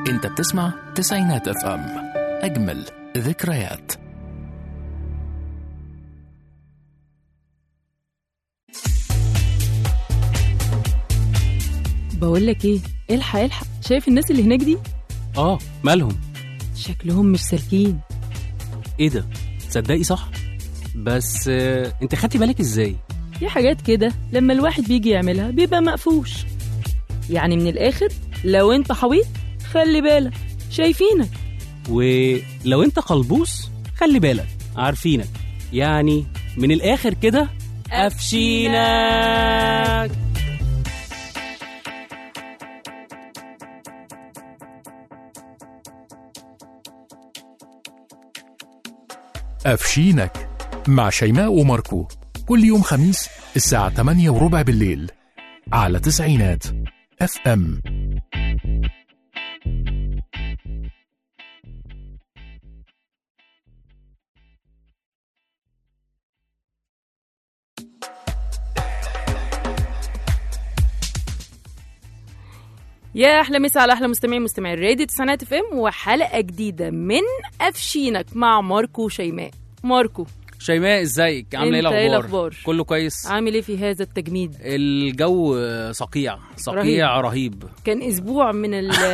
انت بتسمع تسعينات اف ام اجمل ذكريات بقول لك ايه الحق الحق شايف الناس اللي هناك دي اه مالهم شكلهم مش سالكين ايه ده تصدقي صح بس آه، انت خدتي بالك ازاي في حاجات كده لما الواحد بيجي يعملها بيبقى مقفوش يعني من الاخر لو انت حويط خلي بالك شايفينك ولو انت قلبوس خلي بالك عارفينك يعني من الاخر كده قفشينك أفشينك مع شيماء وماركو كل يوم خميس الساعة 8 وربع بالليل على تسعينات اف ام يا احلى مسا على احلى مستمعين مستمعين راديو تسعينات اف ام وحلقه جديده من افشينك مع ماركو وشيماء ماركو شيماء ازيك عامله ايه انت ايه الاخبار الأخبار؟ كله كويس عامل ايه في هذا التجميد الجو صقيع صقيع رهيب, كان اسبوع من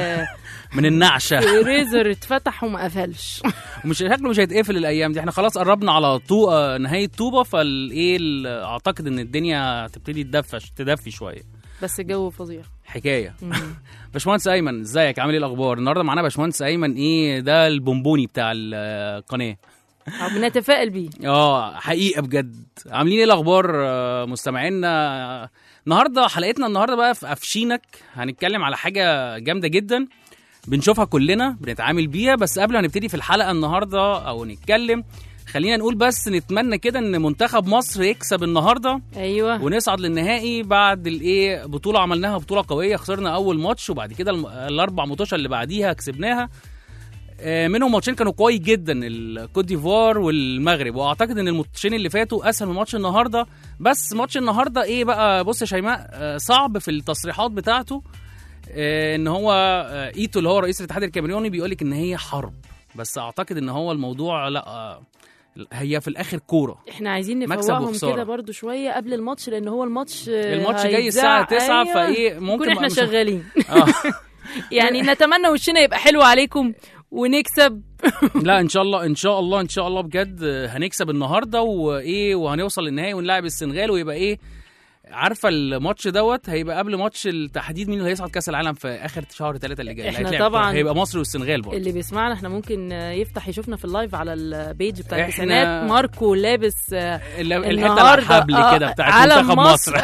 من النعشه الريزر اتفتح وما قفلش ومش شكله مش هيتقفل الايام دي احنا خلاص قربنا على طوبه نهايه طوبه فالايه ال- اعتقد ان الدنيا هتبتدي تدفش تدفي شويه بس الجو فظيع حكايه مم. باشمهندس ايمن ازيك عامل ايه الاخبار النهارده معانا باشمهندس ايمن ايه ده البونبوني بتاع القناه أو بنتفائل بيه اه حقيقه بجد عاملين ايه الاخبار آه، مستمعينا النهارده حلقتنا النهارده بقى في افشينك هنتكلم على حاجه جامده جدا بنشوفها كلنا بنتعامل بيها بس قبل ما نبتدي في الحلقه النهارده او نتكلم خلينا نقول بس نتمنى كده ان منتخب مصر يكسب النهارده ايوه ونصعد للنهائي بعد الايه بطوله عملناها بطوله قويه خسرنا اول ماتش وبعد كده الم- الاربع ماتشات اللي بعديها كسبناها آه، منهم ماتشين كانوا كويس جدا الكوت ديفوار والمغرب واعتقد ان الماتشين اللي فاتوا اسهل من ماتش النهارده بس ماتش النهارده ايه بقى بص يا شيماء آه، صعب في التصريحات بتاعته آه، ان هو آه، ايتو اللي هو رئيس الاتحاد الكاميروني بيقول لك ان هي حرب بس اعتقد ان هو الموضوع لا آه، هي في الاخر كوره احنا عايزين مكسب نفوقهم وخسارة. كده برضو شويه قبل الماتش لان هو الماتش آه، الماتش جاي هيتذاع. الساعه 9 أيوة. فايه نكون ممكن احنا مش- شغالين آه. يعني نتمنى وشنا يبقى حلو عليكم ونكسب لا ان شاء الله ان شاء الله ان شاء الله بجد هنكسب النهارده وايه وهنوصل للنهائي ونلاعب السنغال ويبقى ايه عارفه الماتش دوت هيبقى قبل ماتش التحديد مين اللي هيصعد كاس العالم في اخر شهر ثلاثة اللي جاي اللي إحنا هيتلعب. طبعاً هيبقى مصر والسنغال برضه اللي بيسمعنا احنا ممكن آه، يفتح يشوفنا في اللايف على البيج بتاع إحنا- التسعينات ماركو لابس آه، ال- الحته اللي النهارده على الحبل آه، كده بتاعت علم منتخب مصر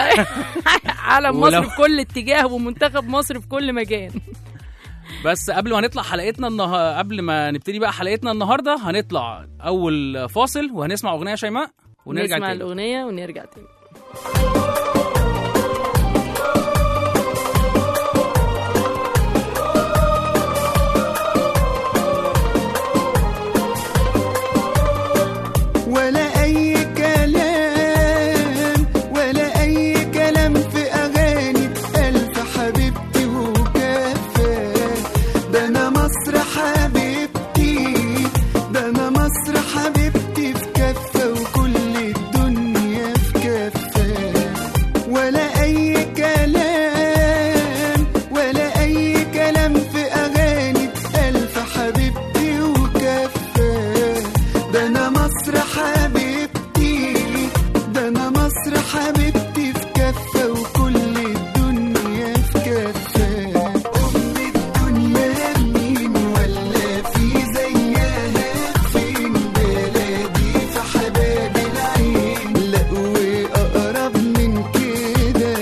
علم ولو- مصر في كل اتجاه ومنتخب مصر في كل مكان بس قبل ما نطلع حلقتنا النها... قبل ما نبتدي بقى حلقتنا النهارده هنطلع اول فاصل وهنسمع اغنيه شيماء ونرجع نسمع تاني الاغنيه ونرجع تاني ولا أي كلام ولا أي كلام في أغاني ألف حبيبتي وكفى ده أنا مصر حبيبتي ده أنا مصر حبيبتي في كفة وكل الدنيا في كفة ولا أي كلام ولا أي كلام في أغاني ألف حبيبتي وكفى ده أنا مصر حبيبتي ده أنا مصر حبيبتي في كفة وكل الدنيا في كفة أم الدنيا مين ولا في زيها فين بلادي في حباب العين لا وأقرب من كده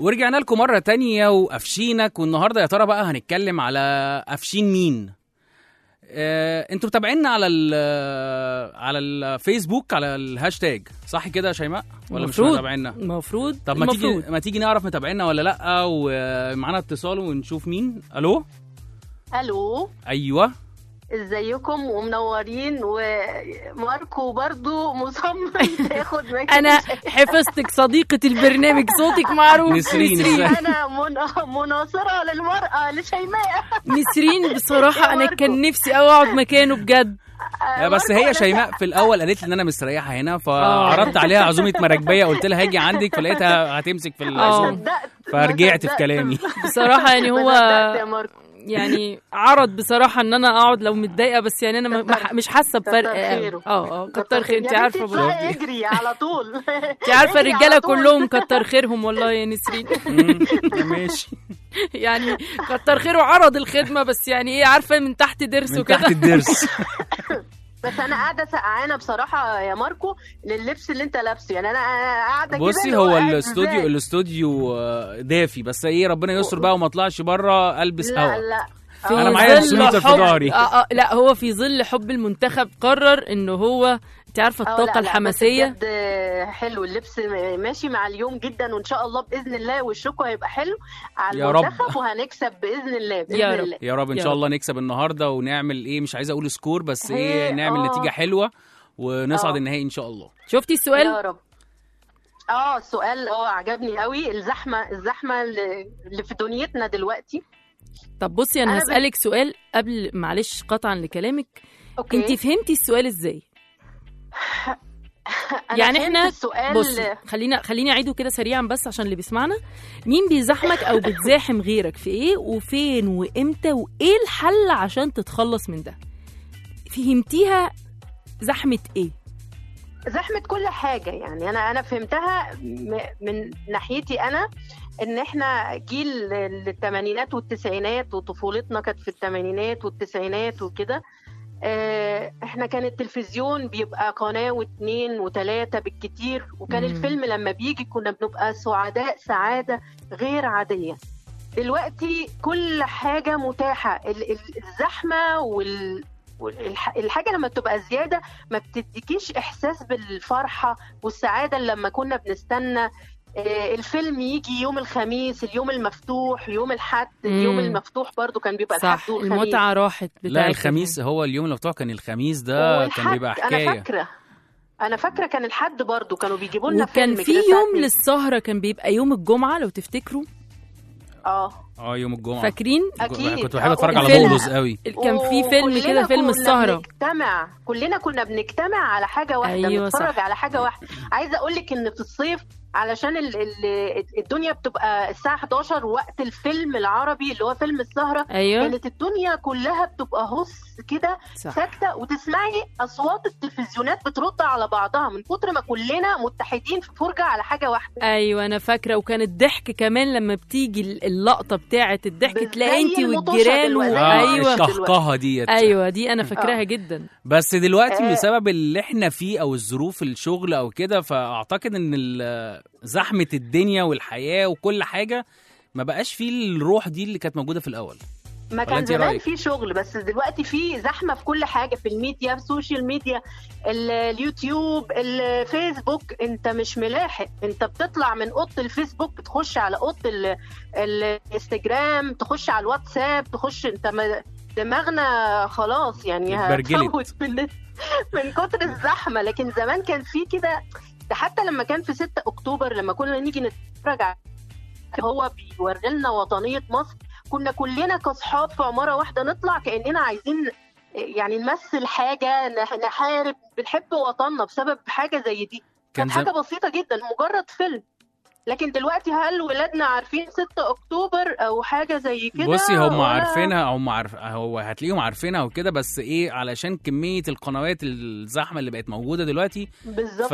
ورجعنا لكم مرة تانية وقفشينك والنهاردة يا ترى بقى هنتكلم على قفشين مين آه، انتوا متابعينا على ال على الفيسبوك على الهاشتاج صح كده يا شيماء ولا مش المفروض. متابعينا المفروض طب ما تيجي المفروض. ما تيجي نعرف متابعينا ولا لا ومعانا اتصال ونشوف مين الو الو ايوه ازيكم ومنورين وماركو برضو مصمم ياخد مكان انا حفظتك صديقة البرنامج صوتك معروف نسرين، إزاي؟ انا من... مناصرة للمرأة لشيماء نسرين بصراحة يا انا ماركو. كان نفسي أوي اقعد مكانه بجد لا بس ماركو هي أنا- شيماء في الاول قالت لي ان انا مستريحه هنا فعرضت عليها عزومه مراكبيه قلت لها هاجي عندك فلقيتها هتمسك في آه. العزومه صدقت فرجعت في ما صدقت. كلامي بصراحة يعني ما هو صدقت يا ماركو يعني عرض بصراحة ان انا اقعد لو متضايقة بس يعني انا ما- ما- مش حاسة بفرق كتر قوي. خيره. اه اه كتر خير انت يا عارفة بنتي برضه. اطلعي اجري على طول انت عارفة اجري الرجالة على طول. كلهم كتر خيرهم والله يا نسرين مم، ماشي يعني كتر خيره عرض الخدمة بس يعني ايه عارفة من تحت ضرسه من تحت كده الضرس بس انا قاعده سقعانه بصراحه يا ماركو لللبس اللي انت لابسه يعني انا قاعده كده بصي اللي هو قاعد الاستوديو إزاي؟ الاستوديو آه، دافي بس ايه ربنا يستر بقى وما اطلعش بره البس لا هوا لا في أنا معايا ظل سويتر في حب- ظهري. آه آه لا هو في ظل حب المنتخب قرر انه هو انت عارفه آه، لا، الطاقه لا، بس الحماسيه بجد حلو اللبس ماشي مع اليوم جدا وان شاء الله باذن الله وشكم هيبقى حلو على يا رب. المنتخب وهنكسب باذن الله باذن يا رب. الله يا رب ان يا شاء رب. الله نكسب النهارده ونعمل ايه مش عايز اقول سكور بس ايه هي- نعمل آه. نتيجه حلوه ونصعد آه. النهائي ان شاء الله شفتي يا السؤال رب اه السؤال اه عجبني قوي الزحمه الزحمه اللي اللي في دنيتنا دلوقتي طب بصي انا أنا بس- هسالك سؤال قبل معلش قطعا لكلامك اوكي انت فهمتي السؤال ازاي أنا يعني فهمت إحنا- السؤال بصي خلينا خليني اعيده كده سريعا بس عشان اللي بيسمعنا مين بيزاحمك او بتزاحم غيرك في ايه وفين وامتى وايه الحل عشان تتخلص من ده فهمتيها زحمه ايه زحمه كل حاجه يعني انا انا فهمتها م- من ناحيتي انا ان احنا جيل الثمانينات والتسعينات وطفولتنا كانت في الثمانينات والتسعينات وكده آه، احنا كان التلفزيون بيبقى قناه واثنين وثلاثه بالكتير وكان مم. الفيلم لما بيجي كنا بنبقى سعداء سعاده غير عاديه دلوقتي كل حاجه متاحه ال- ال- الزحمه وال والح- الحاجة لما بتبقى زيادة ما بتديكيش إحساس بالفرحة والسعادة اللي لما كنا بنستنى آه، الفيلم يجي يوم الخميس اليوم المفتوح يوم الحد اليوم مم. المفتوح برضو كان بيبقى صح الحد والخميس المتعه راحت لا بتاعت الخميس هو اليوم اللي بتوع كان الخميس ده كان والحد، بيبقى أنا حكايه فاكرة أنا فاكرة كان الحد برضو كانوا بيجيبوا لنا وكان فيلم في كده الساعة يوم اتنين. للسهره كان بيبقى يوم الجمعه لو تفتكروا اه اه يوم الجمعه فاكرين أكيد. كنت بحب اتفرج آه، على وفيلم. بولوز قوي كان في فيلم وكلنا كده فيلم كنا السهره بنجتمع كلنا كنا بنجتمع على حاجه واحده أيوة بنتفرج صح. على حاجه واحده عايزه اقول لك ان في الصيف علشان ال ال الدنيا بتبقى الساعه 11 وقت الفيلم العربي اللي هو فيلم السهره ايوه كانت الدنيا كلها بتبقى هص كده صح ساكته وتسمعي اصوات التلفزيونات بترد على بعضها من كتر ما كلنا متحدين في فرجه على حاجه واحده ايوه انا فاكره وكان الضحك كمان لما بتيجي اللقطه بتاعه الضحك زي تلاقي انت المطوشة والجيران و... دلوقتي. اه ايوه القهقهه ديت ايوه دي انا فاكراها آه. جدا بس دلوقتي آه. بسبب اللي احنا فيه او الظروف الشغل او كده فاعتقد ان ال- زحمه الدنيا والحياه وكل حاجه ما بقاش فيه الروح دي اللي كانت موجوده في الاول ما ولا كان أنت إيه زمان رأيك؟ في شغل بس دلوقتي في زحمه في كل حاجه في الميديا في السوشيال ميديا ال- اليوتيوب الفيسبوك انت مش ملاحق انت بتطلع من اوضه الفيسبوك تخش على اوضه ال- الانستجرام تخش على الواتساب تخش انت ما- دماغنا خلاص يعني اتبرجلت. هتفوت من من كتر الزحمه لكن زمان كان في كده ده حتى لما كان في 6 اكتوبر لما كنا نيجي نتفرج على هو بيوري لنا وطنيه مصر كنا كلنا كاصحاب في عماره واحده نطلع كاننا عايزين يعني نمثل حاجه نح- نحارب بنحب وطننا بسبب حاجه زي دي كان كانت زم... حاجه بسيطه جدا مجرد فيلم لكن دلوقتي هل ولادنا عارفين 6 اكتوبر او حاجه زي كده بصي هم ولا- عارفينها هم عارف هو هتلاقيهم عارفينها وكده بس ايه علشان كميه القنوات الزحمه اللي بقت موجوده دلوقتي بالظبط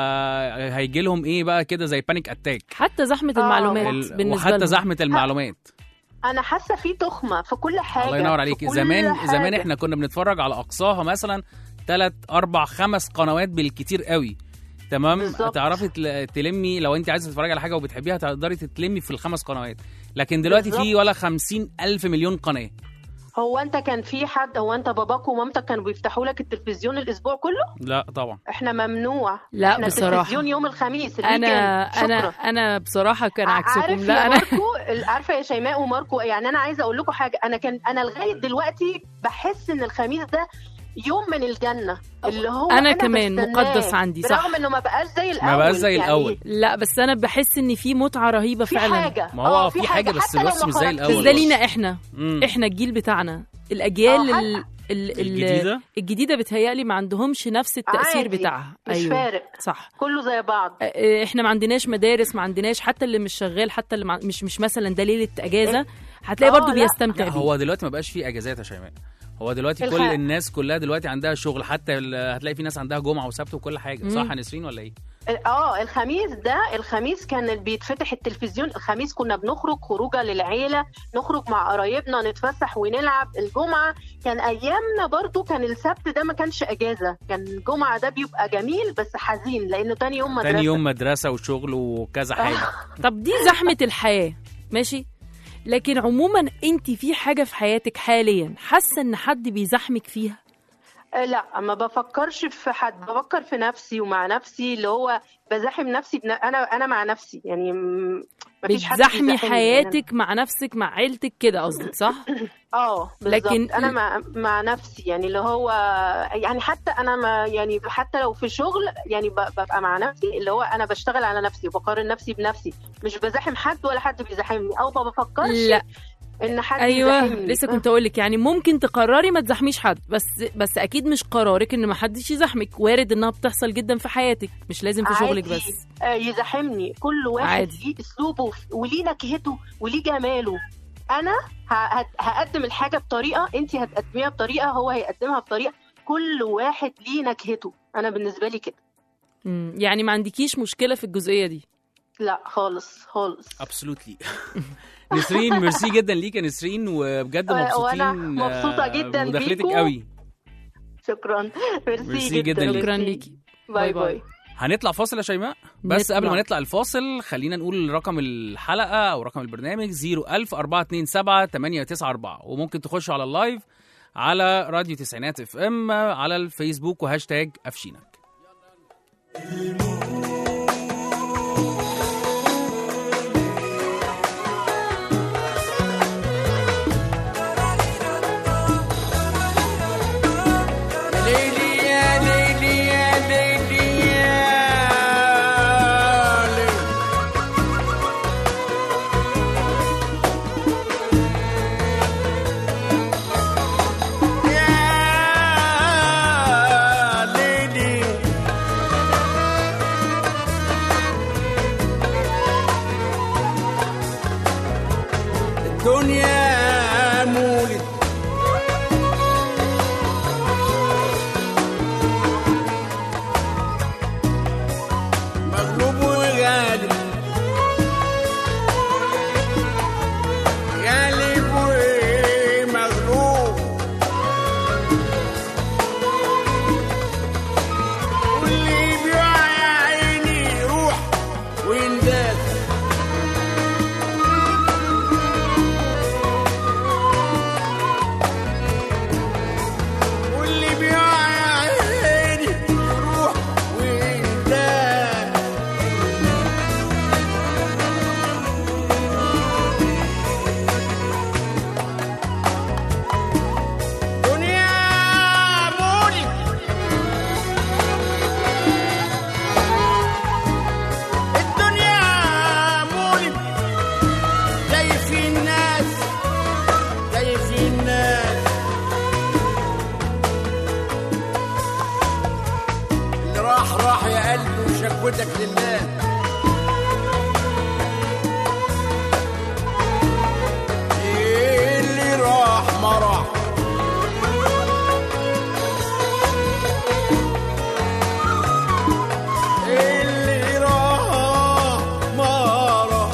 فهيجي لهم ايه بقى كده زي بانيك اتاك حتى زحمه آه. المعلومات ال... بالنسبه وحتى لهم. زحمه المعلومات انا حاسه في تخمه في كل حاجه الله ينور في عليك كل زمان حاجة. زمان احنا كنا بنتفرج على اقصاها مثلا ثلاث اربع خمس قنوات بالكتير قوي تمام بالظبط. تعرفي تل- تلمي لو انت عايزه تتفرجي على حاجه وبتحبيها تقدري تتلمي في الخمس قنوات لكن دلوقتي في بالظبط. ولا خمسين الف مليون قناه هو انت كان في حد هو انت باباك ومامتك كانوا بيفتحوا لك التلفزيون الاسبوع كله لا طبعا احنا ممنوع لا احنا بصراحة. التلفزيون يوم الخميس انا الويكند. انا شكراً. انا بصراحه كان ع- عكسكم عارف لا يا انا ماركو ال- عارفه يا شيماء وماركو يعني انا عايزه اقول لكم حاجه انا كان انا لغايه دلوقتي بحس ان الخميس ده يوم من الجنه اللي هو أنا كمان بستناه. مقدس عندي، صح. برغم انه ما بقاش زي الاول ما بقاش زي يعني الأول. لا بس انا بحس ان في متعه رهيبه في فعلا حاجه ما هو آه، في حاجة بس- حتى لو بس ما مش زي خرجتش. الأول. بس ده لينا احنا مم. احنا الجيل بتاعنا الاجيال آه، ال... ال... ال... الجديده الجديده بتهيألي ما عندهمش نفس التأثير عادي. بتاعها مش ايوه فارق صح كله زي بعض اه، احنا ما عندناش مدارس ما عندناش حتى اللي مش شغال حتى اللي مع... مش مش مثلا ده ليله اجازه هتلاقي اه، برضو لا. بيستمتع لا بيه هو دلوقتي ما بقاش فيه اجازات يا شيماء هو دلوقتي كل الحق. الناس كلها دلوقتي عندها شغل حتى ال- هتلاقي في ناس عندها جمعه وسبت وكل حاجه صح مم. يا نسرين ولا ايه اه الخميس ده الخميس كان بيتفتح التلفزيون الخميس كنا بنخرج خروجه للعيله نخرج مع قرايبنا نتفسح ونلعب الجمعه كان ايامنا برضو كان السبت ده ما كانش اجازه كان الجمعه ده بيبقى جميل بس حزين لانه تاني يوم مدرسه تاني يوم مدرسه وشغل وكذا حاجه طب دي زحمه الحياه ماشي لكن عموما انت في حاجه في حياتك حاليا حاسه ان حد بيزحمك فيها آه، لا ما بفكرش في حد بفكر في نفسي ومع نفسي اللي هو بزاحم نفسي بن... انا انا مع نفسي يعني م- مفيش حد بتزحمي بيزاحمني. حياتك مع نفسك مع عيلتك كده قصدك صح اه بالظبط لكن- لكن انا مع مع نفسي يعني اللي هو يعني حتى انا ما يعني حتى لو في شغل يعني ب- ببقى مع نفسي اللي هو انا بشتغل على نفسي وبقارن نفسي بنفسي مش بزاحم حد ولا حد بيزاحمني او ما بفكرش لا ان حد ايوه يزاحمني لسه كنت اقول لك يعني ممكن تقرري ما تزحميش حد بس بس اكيد مش قرارك ان ما حدش يزحمك وارد انها بتحصل جدا في حياتك مش لازم في شغلك عادي. بس آه، يزاحمني كل واحد عادي. ليه اسلوبه وليه نكهته وليه جماله انا ه- هت- هقدم الحاجه بطريقه انت هتقدميها بطريقه هو هيقدمها بطريقه كل واحد ليه نكهته انا بالنسبه لي كده مم. يعني ما عندكيش مشكله في الجزئيه دي لا خالص خالص ابسولوتلي نسرين ميرسي جدا ليك يا نسرين وبجد آه، مبسوطين وأنا مبسوطة آه، جدا بمداخلتك بيكو. قوي شكرا ميرسي, ميرسي جدا جدا ليك. شكرا ليكي باي باي باي. باي هنطلع فاصل يا شيماء بس نطلع. قبل ما نطلع الفاصل خلينا نقول رقم الحلقه او رقم البرنامج 01000 427 894 وممكن تخشوا على اللايف على راديو تسعينات اف ام على الفيسبوك وهاشتاج افشينك ليلي يا ليلي يا ليلي يا ليلي يا ليلي الدنيا مولد مغلوب وغالب غالب ومغلوب واللي بيقع يا عيني يروح وينداس واللي بيقع يا عيني يروح وينداس دنيا مولي الدنيا مولي زي في الناس زي في الناس اللي راح راح يا قلبي وشكوتك لله اللي راح ما راح اللي راح ما راح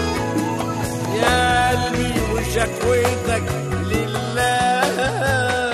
يا قلبي وشكوتك لله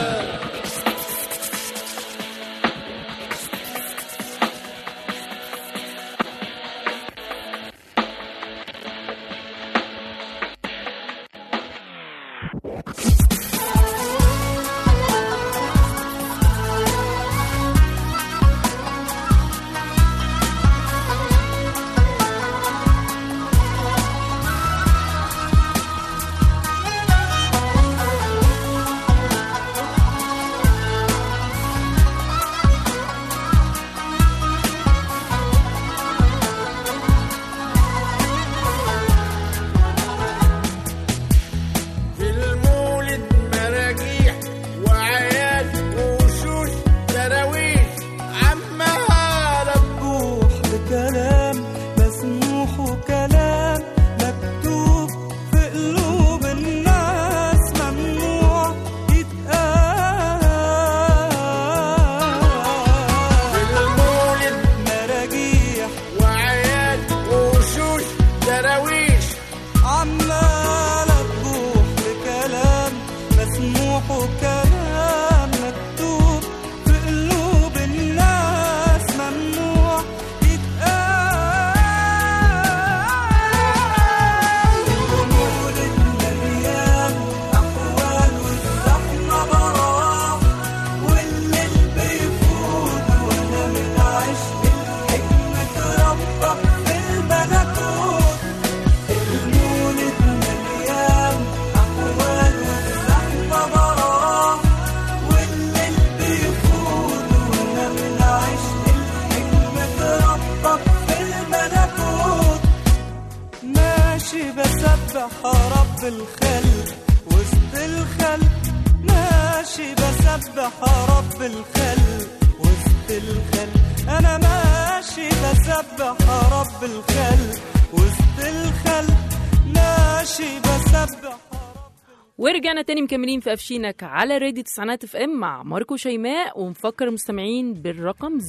ماشي بسبح رب الخلق وسط الخلق ماشي بسبح رب الخلق وسط الخلق انا ماشي بسبح رب الخلق وسط الخلق ماشي بسبح ورجعنا تاني مكملين في أفشينك على راديو تسعينات اف ام مع ماركو شيماء ومفكر المستمعين بالرقم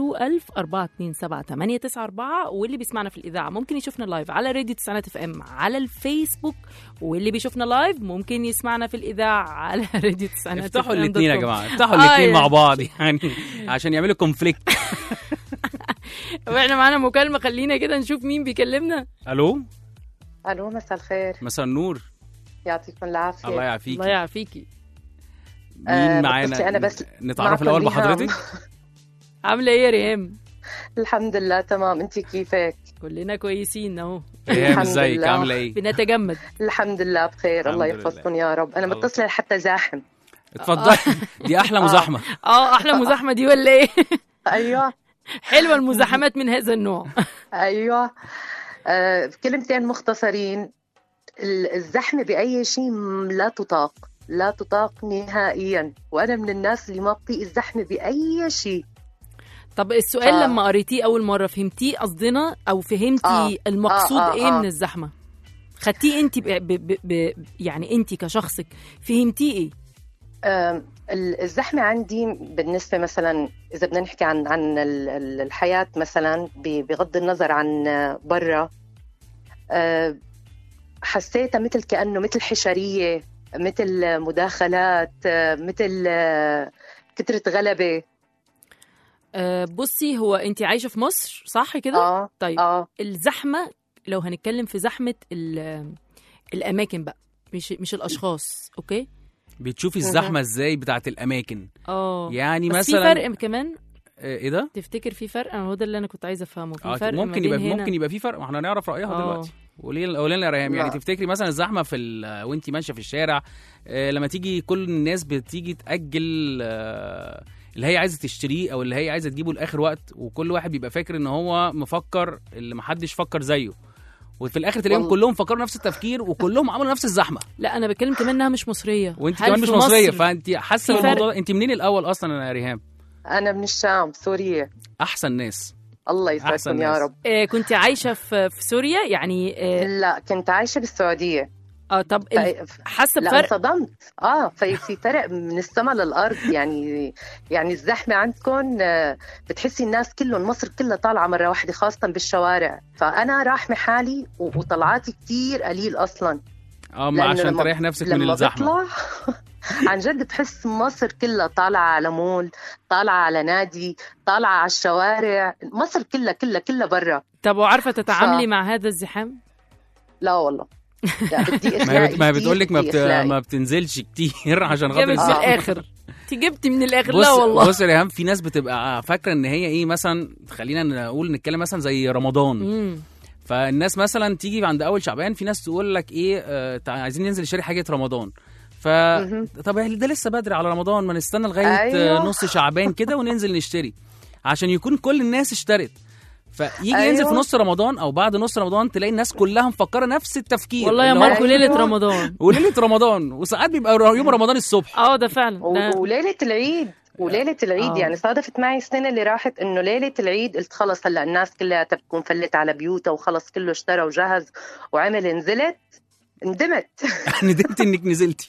01000 واللي بيسمعنا في الإذاعة ممكن يشوفنا لايف على راديو تسعينات اف ام على الفيسبوك واللي بيشوفنا لايف ممكن يسمعنا في الإذاعة على راديو تسعينات افتحوا FM الاثنين يا دوت كوم. جماعه افتحوا آه، الاثنين يعني. مع بعض يعني عشان يعملوا كونفليكت واحنا معانا مكالمة خلينا كده نشوف مين بيكلمنا الو الو مساء الخير مساء النور يعطيكم العافيه الله يعافيك الله يعافيكي آه، مين بتصلي معانا أنا بس نتعرف معكم الاول ريهام. بحضرتك عاملة ايه يا ريهام الحمد لله تمام انت كيفك كلنا كويسين اهو ريهام الحمد ازيك لله. عامله ايه بنتجمد الحمد لله بخير الحمد الله لله. يحفظكم يا رب انا الله. متصله حتى زاحم اتفضلي دي احلى مزاحمه اه احلى مزاحمة دي ولا ايه ايوه حلوة المزاحمات من هذا النوع ايوه آه كلمتين مختصرين ال- الزحمه باي شيء م- لا تطاق لا تطاق نهائيا وانا من الناس اللي ما بطيق الزحمه باي شيء طب السؤال آه. لما قريتيه اول مره فهمتيه قصدنا او فهمتي آه. المقصود آه، آه، ايه آه. من الزحمه خدتيه انت ب... ب... ب... ب... يعني انت كشخصك فهمتيه ايه آم، ال- الزحمة عندي بالنسبة مثلا إذا بدنا نحكي عن عن ال- ال- الحياة مثلا ب- بغض النظر عن آه، برا آه، حسيتها مثل كأنه مثل حشرية مثل مداخلات آه، مثل آه، كترة غلبة آه بصي هو انت عايشه في مصر صح كده اه طيب اه الزحمه لو هنتكلم في زحمه ال... الاماكن بقى مش مش الاشخاص اوكي بتشوفي الزحمه ازاي بتاعت الاماكن اه يعني بس مثلا في فرق كمان آه، ايه ده تفتكر في فرق انا هو ده اللي انا كنت عايزه افهمه في آه، فرق ما ممكن بين يبقى هنا ممكن يبقى في فرق ما احنا هنعرف رايها آه. دلوقتي قولي قولي لنا يا ريهام يعني لا. تفتكري مثلا الزحمه في ال- وانت ماشيه في الشارع آه، لما تيجي كل الناس بتيجي تاجل آه، اللي هي عايزه تشتريه او اللي هي عايزه تجيبه لاخر وقت وكل واحد بيبقى فاكر ان هو مفكر اللي محدش فكر زيه وفي الاخر تلاقيهم والله. كلهم فكروا نفس التفكير وكلهم عملوا نفس الزحمه لا انا بتكلم كمان انها مش مصريه وانت هل كمان مش في مصريه مصر فانت حاسه في بالموضوع فرق؟ ده؟ انت منين الاول اصلا يا ريهام أنا من الشام سوريا احسن ناس الله أحسن يسعدكم يا ناس. رب آه كنت عايشه في في سوريا يعني اه, لا كنت عايشة بالسعودية آه طب ال- ف- حاسه لا بفرق انصدمت اه في في فرق من السماء للارض يعني يعني الزحمه عندكم آه، بتحسي الناس كلهم مصر كلها طالعه مره واحده خاصه بالشوارع فانا راحمه حالي و- وطلعاتي كتير قليل اصلا اه ما لأنه عشان لما- تريح نفسك من لما الزحمه بطلع عن جد بحس مصر كلها طالعه على مول طالعه على نادي طالعه على الشوارع مصر كلها كلها كلها برا طب وعارفه تتعاملي ف- مع هذا الزحام لا والله لا بدي ما هي اخلاقي بت- ما هي كتير، بتقول لك ما, بدي بت... إخلاقي. ما بتنزلش كتير عشان خاطر جابت من الزحمة. الاخر انت جبتي من الاخر بص لا والله بص يا ريهام في ناس بتبقى فاكره ان هي ايه مثلا خلينا نقول نتكلم مثلا زي رمضان مم. فالناس مثلا تيجي عند اول شعبان في ناس تقول لك ايه آه تع- عايزين ننزل نشتري حاجه رمضان ف مهم. طب ده لسه بدري على رمضان ما نستنى لغايه أيوة. أيوة. نص شعبان كده وننزل نشتري عشان يكون كل الناس اشترت فيجي أيوة. ينزل في نص رمضان او بعد نص رمضان تلاقي الناس كلها مفكره نفس التفكير والله يا اللي هو- ماركو أيوة. ليله رمضان وليله رمضان وساعات بيبقى يوم رمضان الصبح اه ده فعلا و- ده وليله العيد وليله العيد آه. يعني صادفت معي السنه اللي راحت انه ليله العيد قلت خلص هلا الناس كلها تكون فلت على بيوتها وخلص كله اشترى وجهز وعمل نزلت ندمت ندمت انك نزلتي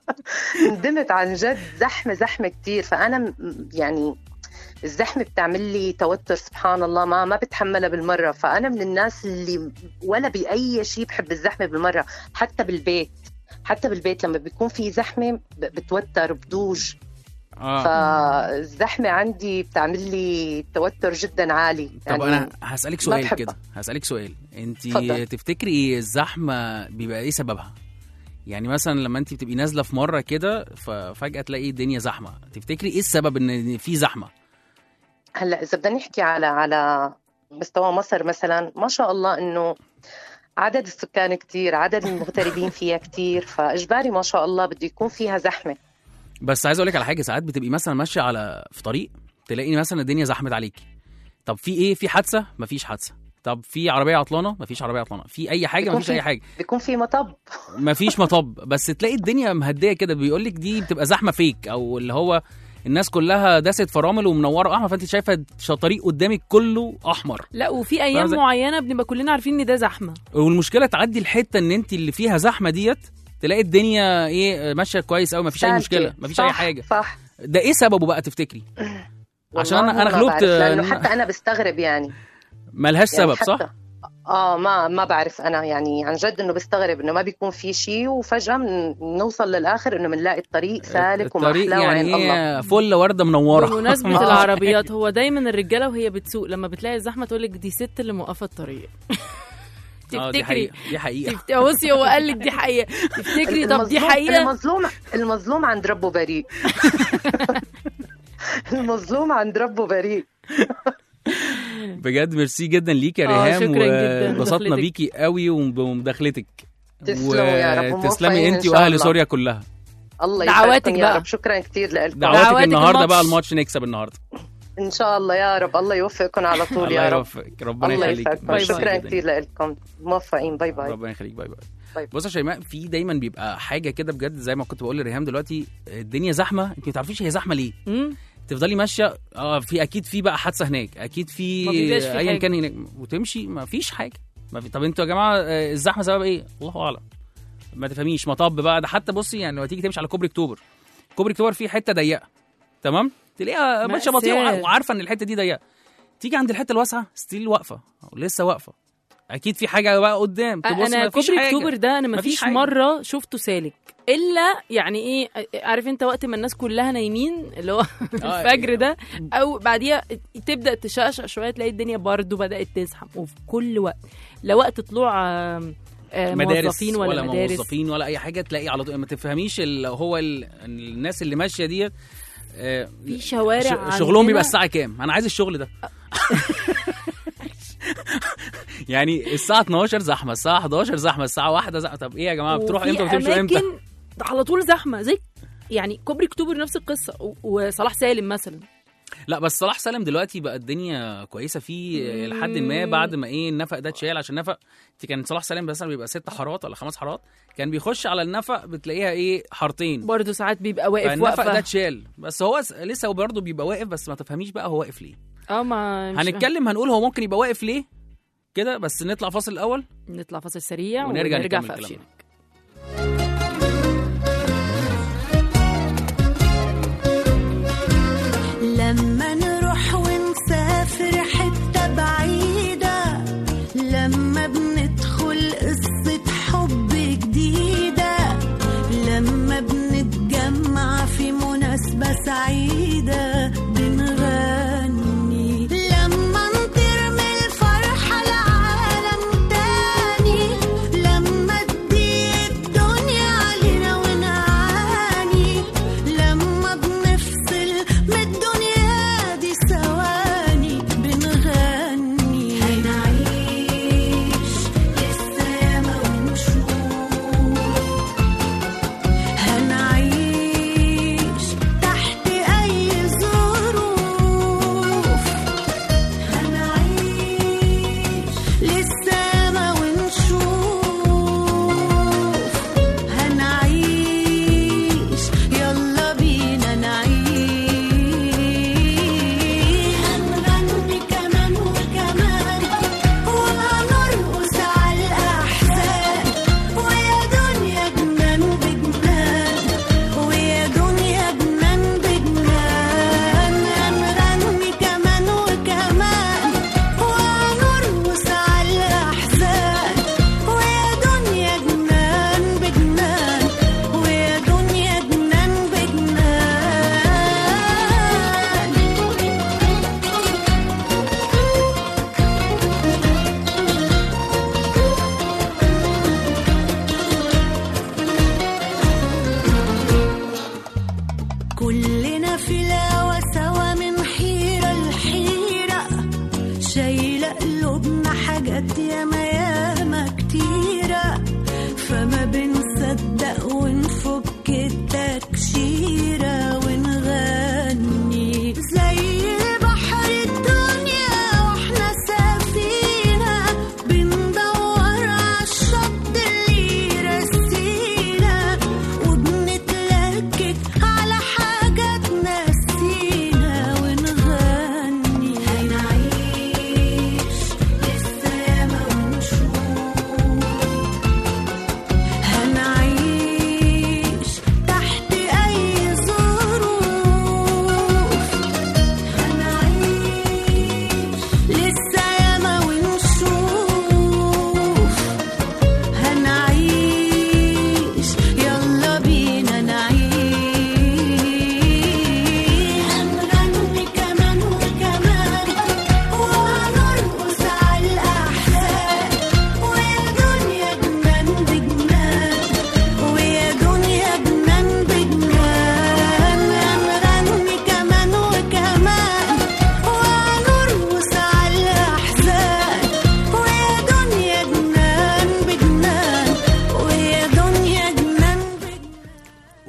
ندمت عن جد زحمه زحمه كتير فانا م- يعني الزحمه بتعمل لي توتر سبحان الله ما ما بتحملها بالمره فانا من الناس اللي ولا باي شيء بحب الزحمه بالمره حتى بالبيت حتى بالبيت لما بيكون في زحمه ب- بتوتر بضوج اه فالزحمه عندي بتعمل لي توتر جدا عالي طب انا هسألك سؤال بحبها. كده هسألك سؤال انت اتفضل. تفتكري ايه الزحمة بيبقى ايه سببها يعني مثلا لما انت بتبقي نازلة في مرة كده ففجأة تلاقي الدنيا زحمة تفتكري ايه السبب ان في زحمة هلا اذا بدنا نحكي على على مستوى مصر مثلا ما شاء الله انه عدد السكان كتير عدد المغتربين فيها كتير فاجباري ما شاء الله بده يكون فيها زحمه بس عايز اقول لك على حاجة ساعات بتبقي مثلا ماشية على في طريق تلاقي مثلا الدنيا زحمت عليكي طب في ايه في حادثة مفيش حادثة طب في عربيه عطلانه مفيش عربيه عطلانه في اي حاجه بيكون مفيش في- اي حاجه بيكون في مطب مفيش مطب بس تلاقي الدنيا مهديه كده بيقول لك دي بتبقى زحمه فيك او اللي هو الناس كلها داست فرامل ومنوره احمر فانت شايفه الطريق قدامك كله احمر لا وفي ايام فاهمة؟ معينه بنبقى كلنا عارفين ان ده زحمه والمشكله تعدي الحته ان انت اللي فيها زحمه ديت تلاقي الدنيا ايه ماشيه كويس قوي مفيش اي سالكة. مشكله مفيش صح اي حاجه صح ده ايه سببه بقى تفتكري عشان والله انا انا ما غلبت بعرف، لانه آه، حتى انا بستغرب يعني ملهاش يعني سبب صح حتى اه ما ما بعرف انا يعني عن جد انه بستغرب انه ما بيكون في شيء وفجاه من نوصل للاخر انه بنلاقي الطريق سالك الطريق ومحلى وعين يعني الله ايه فله ورده منوره بمناسبه آه. العربيات هو دايما الرجاله وهي بتسوق لما بتلاقي الزحمه تقول لك دي ست اللي موقفه الطريق اه دي تفتكري حقيقه دي حقيقه تفت- بصي هو قال لك دي حقيقه تفتكري طب دي المظلوم- حقيقه المظلوم المظلوم عند ربه بريء المظلوم عند ربه بريء بجد ميرسي جدا ليك يا آه، ريهام شكراً جداً وانبسطنا بدخلتك. بيكي قوي وب- ومداخلتك تسلموا يا رب، وتسلمي وموفقين انت إن شاء واهل الله. سوريا كلها الله دعواتك يسعدكم يا بقى. رب شكرا كثير لكم دعواتك دعواتك النهارده الماتش. بقى الماتش نكسب النهارده ان شاء الله يا رب الله يوفقكم على طول الله يا رب يوفقك ربنا الله يخليك يسعدكم ميرسي شكرا جداً. كثير لكم موفقين باي باي ربنا يخليك باي باي باي. بص يا شيماء في دايما بيبقى حاجه كده بجد زي ما كنت بقول لريهام دلوقتي الدنيا زحمه انت ما تعرفيش هي زحمه ليه مم. تفضلي ماشيه اه في اكيد في بقى حادثه هناك اكيد في ما بيبقاش في ايا حاجة. كان هناك وتمشي ما فيش حاجه ما في طب انتوا يا جماعه آه، الزحمه سبب ايه الله اعلم ما تفهميش مطب بقى ده حتى بصي يعني لما تيجي تمشي على كوبري اكتوبر كوبري اكتوبر فيه حته ضيقه تمام تلاقيها ماشيه بطيئه مأساة. وع- وعارفه ان الحته دي ضيقه تيجي عند الحته الواسعه ستيل واقفه أو لسه واقفه اكيد في حاجه بقى قدام تبص انا مفيش كوبري حاجة. اكتوبر ده انا مفيش مفيش حاجة. مره شفته سالك الا يعني ايه عارف انت وقت ما الناس كلها نايمين اللي هو الفجر ده او بعديها تبدا تشقشق شويه تلاقي الدنيا برضو بدات تزحم وفي كل وقت لا وقت طلوع آم، آه، مدارس موظفين ولا, ولا مدارس موظفين ولا اي حاجه تلاقي على طول ما تفهميش اللي هو ال... الناس اللي ماشيه ديت آه، في شوارع ش- شغلهم عندنا- بيبقى الساعه كام انا عايز الشغل ده يعني الساعه 12 زحمه الساعه 11 زحمه الساعه 1 زحمه طب ايه يا جماعه بتروحوا وفي امتى وبتمشوا امتى أماكن على طول زحمه زي يعني كوبري اكتوبر نفس القصه و- وصلاح سالم مثلا لا بس صلاح سالم دلوقتي بقى الدنيا كويسه فيه لحد ما بعد ما ايه النفق ده اتشال عشان النفق انت كان صلاح سالم مثلا بيبقى ست حارات ولا خمس حارات كان بيخش على النفق بتلاقيها ايه حارتين برضه ساعات بيبقى واقف فالنفق ده واقفه اتشال بس هو س- لسه برضه بيبقى واقف بس ما تفهميش بقى هو واقف ليه اه ما مش- هنتكلم هنقول هو ممكن يبقى واقف ليه كده بس نطلع فاصل الاول نطلع فاصل سريع ونرجع ونرجع نكمل في كلامنا. أفشينك. لما نروح ونسافر حتة بعيدة لما بندخل قصة حب جديدة لما بنتجمع في مناسبة سعيدة بنغني لما نطير من الفرحة لعالم تاني لما تضيق الدنيا علينا ونعاني لما بنفصل من الدنيا دي ثواني بنغني هنعيش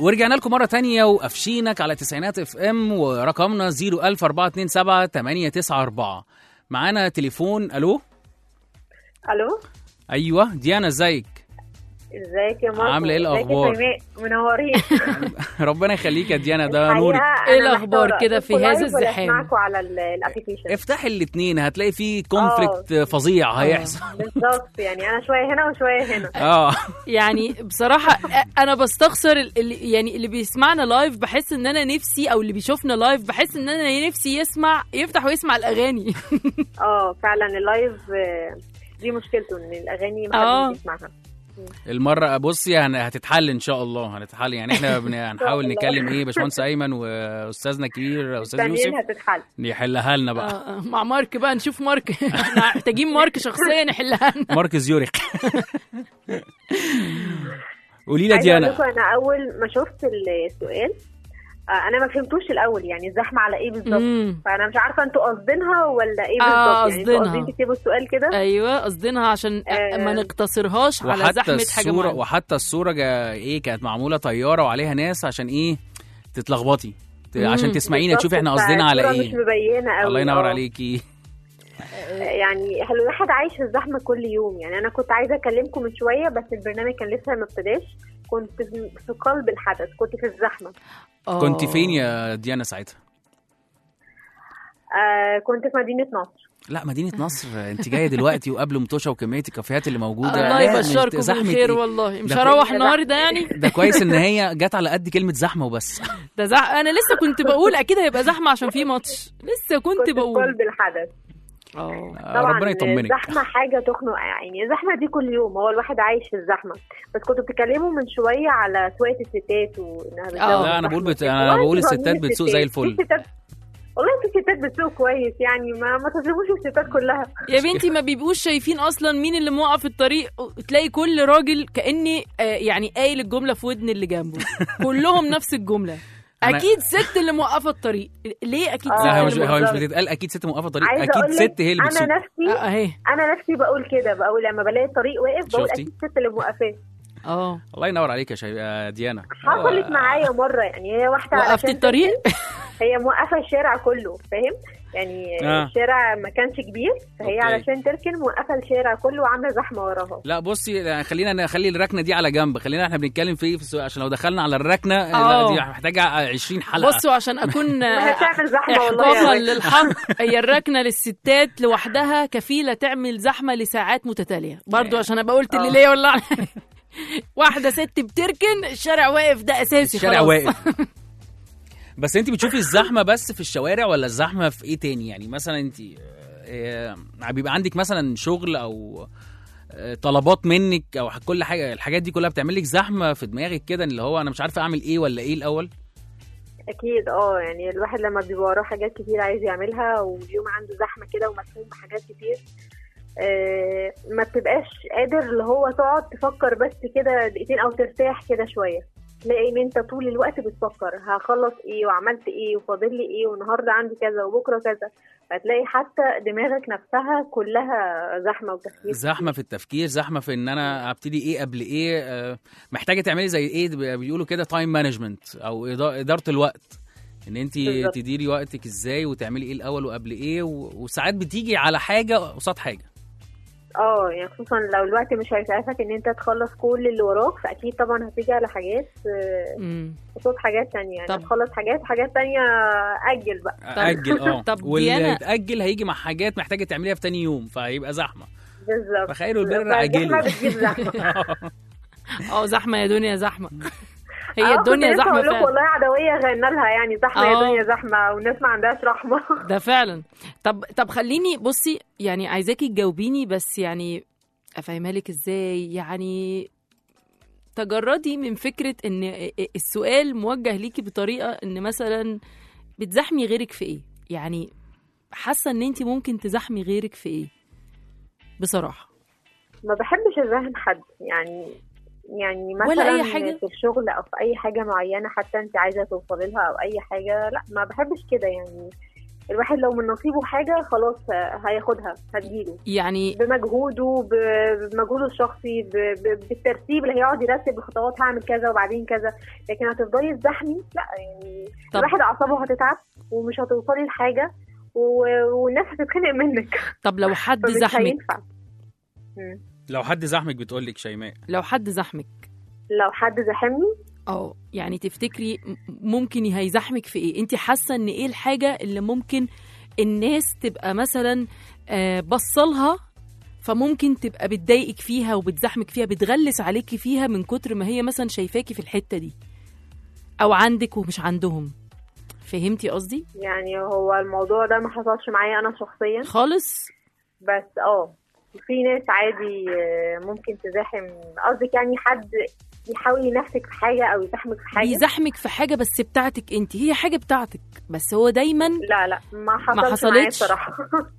ورجعنا لكم مرة تانية وقفشينك على تسعينات اف ام ورقمنا 00427 894 معانا تليفون الو الو ايوه ديانا ازيك ازيك يا ماركو عاملة إيه ازيك يا الأخبار؟ شيماء؟ منورين ربنا يخليك يا ديانا ده نورك الحقيقة إيه أنا الأخبار محتارة. كده في أشوفكوا هذا لايف ولا الزحام؟ اسمعكوا على ال- الابلكيشن افتح الاتنين هتلاقي في كونفليكت فظيع هيحصل بالظبط يعني انا شويه هنا وشويه هنا اه يعني بصراحة أنا بستخسر ال- اللي يعني اللي بيسمعنا لايف بحس إن أنا نفسي أو اللي بيشوفنا لايف بحس إن أنا نفسي يسمع يفتح ويسمع الأغاني اه فعلا اللايف آه، دي مشكلته ان الاغاني آه. ما حدش بيسمعها المرة بصي هن- هتتحل ان شاء الله هنتحل يعني احنا بن- هنحاول الله. نكلم ايه باشمهندس ايمن واستاذنا الكبير استاذ يوسف مستنيين هتتحل يحلها لنا بقى آه، آه، مع مارك بقى نشوف مارك احنا محتاجين مارك شخصيا يحلها لنا مارك زيوريخ قولي لي يا عايزه اقول ديانا لكم انا اول ما شفت السؤال آه، انا ما فهمتوش الاول يعني الزحمه على ايه بالظبط مم. فانا مش عارفه انتوا قاصدينها ولا ايه آه، بالظبط يعني انتوا قاصدينها. قاصدين تكتبوا السؤال كده ايوه قصدنا عشان آه. ما نقتصرهاش على وحتى زحمة حاجة الصورة معينة وحتى الصورة جا ايه كانت معمولة طيارة وعليها ناس عشان ايه تتلخبطي ت- مم. عشان تسمعينا بالظبط، تشوفي احنا قصدنا على فالصورة مش ايه مبينه قوي الله ينور آه. عليكي يعني الواحد عايش في الزحمه كل يوم يعني انا كنت عايزه اكلمكم من شويه بس البرنامج كان لسه ما ابتداش كنت في في قلب الحدث كنت في الزحمه آه. كنت فين يا ديانا ساعتها آه كنت في مدينه نصر لا مدينة نصر انت جاية دلوقتي وقبل مطوشة وكمية الكافيهات اللي موجودة الله لا، يبشركم زحمة بالخير إيه؟ والله مش ده هروح كويس. النهارده يعني ده كويس ان هي جت على قد كلمة زحمة وبس ده زح... انا لسه كنت بقول اكيد هيبقى زحمه عشان في ماتش لسه كنت كنت في بقول قلب الحدث اه طبعا ربنا يطمنك الزحمه حاجه تخنق يعني الزحمه دي كل يوم هو الواحد عايش في الزحمه بس كنتوا بتتكلموا من شويه على سواقه الستات وانها بتزود آه. لا انا الزحمة بقول بت... وكده. انا والله بقول انتوا الستات ظالمين بتسوق زي الستات. الفل في ستات والله في ستات بتسوق كويس يعني ما ما تظلموش الستات كلها يا بنتي ما بيبقوش شايفين اصلا مين اللي موقف الطريق تلاقي كل راجل كاني آه، يعني قايل الجمله في ودن اللي جنبه كلهم نفس الجمله أنا- اكيد ست اللي موقفه الطريق ليه اكيد آه، ست لا هو اللي مش هو مش موقفة؟ بتتقال اكيد ست موقفه طريق عايزه اكيد اقول لك ست هي اللي بتسوق انا نفسي آه، اهي انا نفسي بقول كده بقول لما بلاقي الطريق واقف بقول شفتي؟ اكيد الست اللي موقفاه اه الله ينور عليك يا, شي... يا ديانا حصلت هو- معايا مره يعني هي واحده وقفت علشان الطريق هي موقفه الشارع كله فاهم يعني آه. الشارع ما كانش كبير فهي أوكي. علشان تركن موقفه الشارع كله وعامله زحمه وراها لا بصي لا، خلينا نخلي الركنه دي على جنب خلينا احنا بنتكلم في ايه في السؤال عشان لو دخلنا على الركنه آه. لا، دي محتاجه 20 حلقه بصوا عشان اكون ما هي بتعمل زحمه والله يا احقاقا واد. للحق هي الركنه للستات لوحدها كفيله تعمل زحمه لساعات متتاليه برضو عشان ابقى قلت اللي آه. ليا ولا عليا. واحده ست بتركن الشارع واقف ده اساسي الشارع خلاص. واقف بس انت بتشوفي الزحمه بس في الشوارع ولا الزحمه في ايه تاني يعني مثلا انت آه، آه، بيبقى عندك مثلا شغل او آه، طلبات منك او كل حاجه الحاجات دي كلها بتعمل لك زحمه في دماغك كده اللي هو انا مش عارفه اعمل ايه ولا ايه الاول اكيد اه يعني الواحد لما بيبقى وراه حاجات كتير عايز يعملها واليوم عنده زحمه كده ومسحوم بحاجات كتير آه ما بتبقاش قادر اللي هو تقعد تفكر بس كده دقيقتين او ترتاح كده شويه تلاقي ان انت طول الوقت بتفكر هخلص ايه وعملت ايه وفاضل لي ايه والنهارده عندي كذا وبكره كذا فتلاقي حتى دماغك نفسها كلها زحمه وتفكير زحمه في التفكير زحمه في ان انا ابتدي ايه قبل ايه آه، محتاجه تعملي زي ايه بيقولوا كده تايم مانجمنت او إدا- اداره الوقت ان انت بالظبط. تديري وقتك ازاي وتعملي ايه الاول وقبل ايه و- وساعات بتيجي على حاجه قصاد حاجه اه يعني خصوصا لو الوقت مش هيسعفك ان انت تخلص كل اللي وراك فاكيد طبعا هتيجي على حاجات آه، مم. قصاد حاجات تانية يعني طب. تخلص حاجات حاجات تانية أجل بقى اجل اه طب واللي ديانا- يتاجل هيجي مع حاجات محتاجه تعمليها في تاني يوم فهيبقى زحمه بالظبط فخير البر فالزحمة عاجله بتجيب زحمة اه زحمه يا دنيا زحمه آه، هي كنت الدنيا لسه زحمه هقول لكم فعلا والله عدوية غنى لها يعني زحمة يا آه. دنيا زحمة والناس ما عندهاش رحمة ده فعلا طب طب خليني بصي يعني عايزاكي تجاوبيني بس يعني افهمها لك ازاي يعني تجردي من فكره ان السؤال موجه ليكي بطريقه ان مثلا بتزحمي غيرك في ايه يعني حاسه ان انت ممكن تزحمي غيرك في ايه بصراحه ما بحبش أزاحم حد يعني يعني مثلا ولا أي حاجة؟ في الشغل أو في أي حاجة معينة حتى أنت عايزة توصلي لها أو أي حاجة لا ما بحبش كده يعني الواحد لو من نصيبه حاجه خلاص آه، هياخدها هتجيله يعني بمجهوده ب- بمجهوده الشخصي ب- ب- بالترتيب اللي هيقعد يرتب الخطوات هعمل كذا وبعدين كذا لكن هتفضلي تزحمي لا يعني طب- الواحد اعصابه هتتعب ومش هتوصلي لحاجه و- والناس هتتخانق منك طب لو حد فمش زحمك هينفع مم. لو حد زحمك بتقول لك شيماء لو حد زحمك لو حد زحمني اه يعني تفتكري م- ممكن هيزحمك في ايه انت حاسه ان ايه الحاجه اللي ممكن الناس تبقى مثلا آه، بصلها فممكن تبقى بتضايقك فيها وبتزحمك فيها بتغلس عليكي فيها من كتر ما هي مثلا شايفاكي في الحته دي او عندك ومش عندهم فهمتي قصدي يعني هو الموضوع ده ما حصلش معايا انا شخصيا خالص بس اه في ناس عادي آه، ممكن تزاحم قصدك يعني حد يحاول ينافسك في حاجه او يزاحمك في حاجه بيزحمك في حاجه بس بتاعتك انت هي حاجه بتاعتك بس هو دايما لا لا ما حصلش معايا حصلتش؟ الصراحه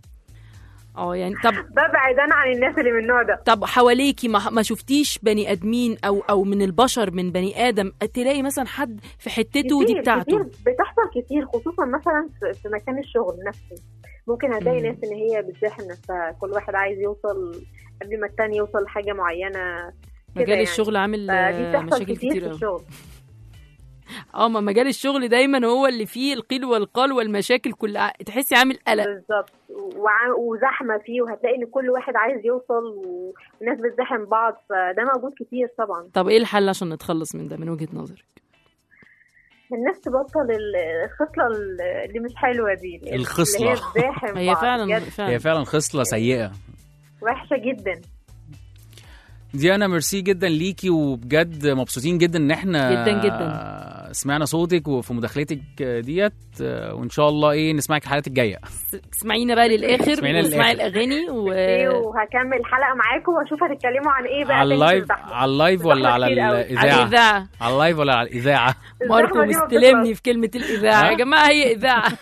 اه يعني طب ببعد انا عن الناس اللي من النوع ده طب حواليكي ما, ما شفتيش بني ادمين او او من البشر من بني ادم تلاقي مثلا حد في حتته ودي كتير- بتاعته كتير بتحصل كتير خصوصا مثلا في- في مكان الشغل نفسه ممكن هتلاقي مم. ناس ان هي بتزاحم نفسها كل واحد عايز يوصل قبل ما التاني يوصل لحاجه معينه كده مجال يعني. الشغل عامل فدي آه، بتحصل مشاكل كتير كتير في قوي الشغل اه ما مجال الشغل دايما هو اللي فيه القيل والقال والمشاكل كلها تحسي عامل قلق بالظبط وع- وزحمه فيه وهتلاقي ان كل واحد عايز يوصل والناس بتزاحم بعض فده موجود كتير طبعا طب ايه الحل عشان نتخلص من ده من وجهة نظرك الناس تبطل ال- الخصله اللي مش حلوه دي اللي- الخصلة. اللي هي بتزاحم هي بعض فعلا بجد فعلا هي فعلا خصله سيئه وحشه جدا ديانا ميرسي جدا ليكي وبجد مبسوطين جدا ان احنا جداً جداً. سمعنا صوتك وفي مداخلتك ديت وان شاء الله ايه نسمعك الحلقات الجايه س- اسمعينا بقى للاخر اسمعينا واسمعي للآخر. الاغاني و إيه، وهكمل الحلقه معاكم واشوف هتتكلموا عن ايه بقى على تاني في اللايف الزحمة. على اللايف ولا على كتير قوي. على الاذاعه الاذاعه على اللايف ولا على الاذاعه ماركو الزحمة دي ما مستلمني في كلمه الاذاعه ها؟ يا جماعه هي اذاعه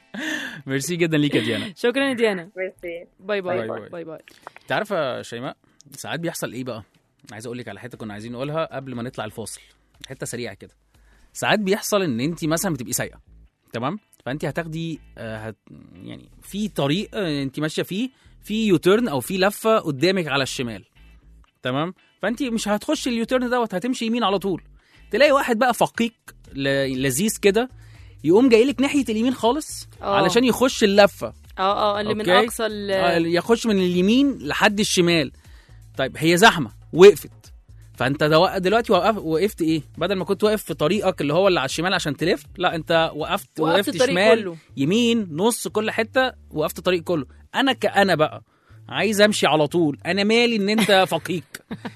ميرسي جدا ليك يا ديانا شكرا يا ديانا ميرسي باي باي باي باي باي. باي, باي. انت عارفه يا شيماء ساعات بيحصل ايه بقى عايز اقول لك على حته كنا عايزين نقولها قبل ما نطلع الفاصل حته سريعه كده ساعات بيحصل ان انت مثلا بتبقي سايقه تمام فانت هتاخدي آه، هت يعني في طريق آه، انت ماشيه فيه في يوتيرن او في لفه قدامك على الشمال تمام فانت مش هتخش اليوتيرن دوت هتمشي يمين على طول تلاقي واحد بقى فقيق ل- لذيذ كده يقوم جاي لك ناحيه اليمين خالص آه. علشان يخش اللفه اه اه اللي من أوكي. اقصى ال- آه، يخش من اليمين لحد الشمال طيب هي زحمه وقفت فانت دو- دلوقتي وقف وقفت ايه بدل ما كنت واقف في طريقك اللي هو اللي على الشمال عشان تلف لا انت وقفت وقفت وقفت الطريق شمال كله. يمين نص كل حته وقفت الطريق كله انا كأنا بقى عايز امشي على طول انا مالي ان انت فقيق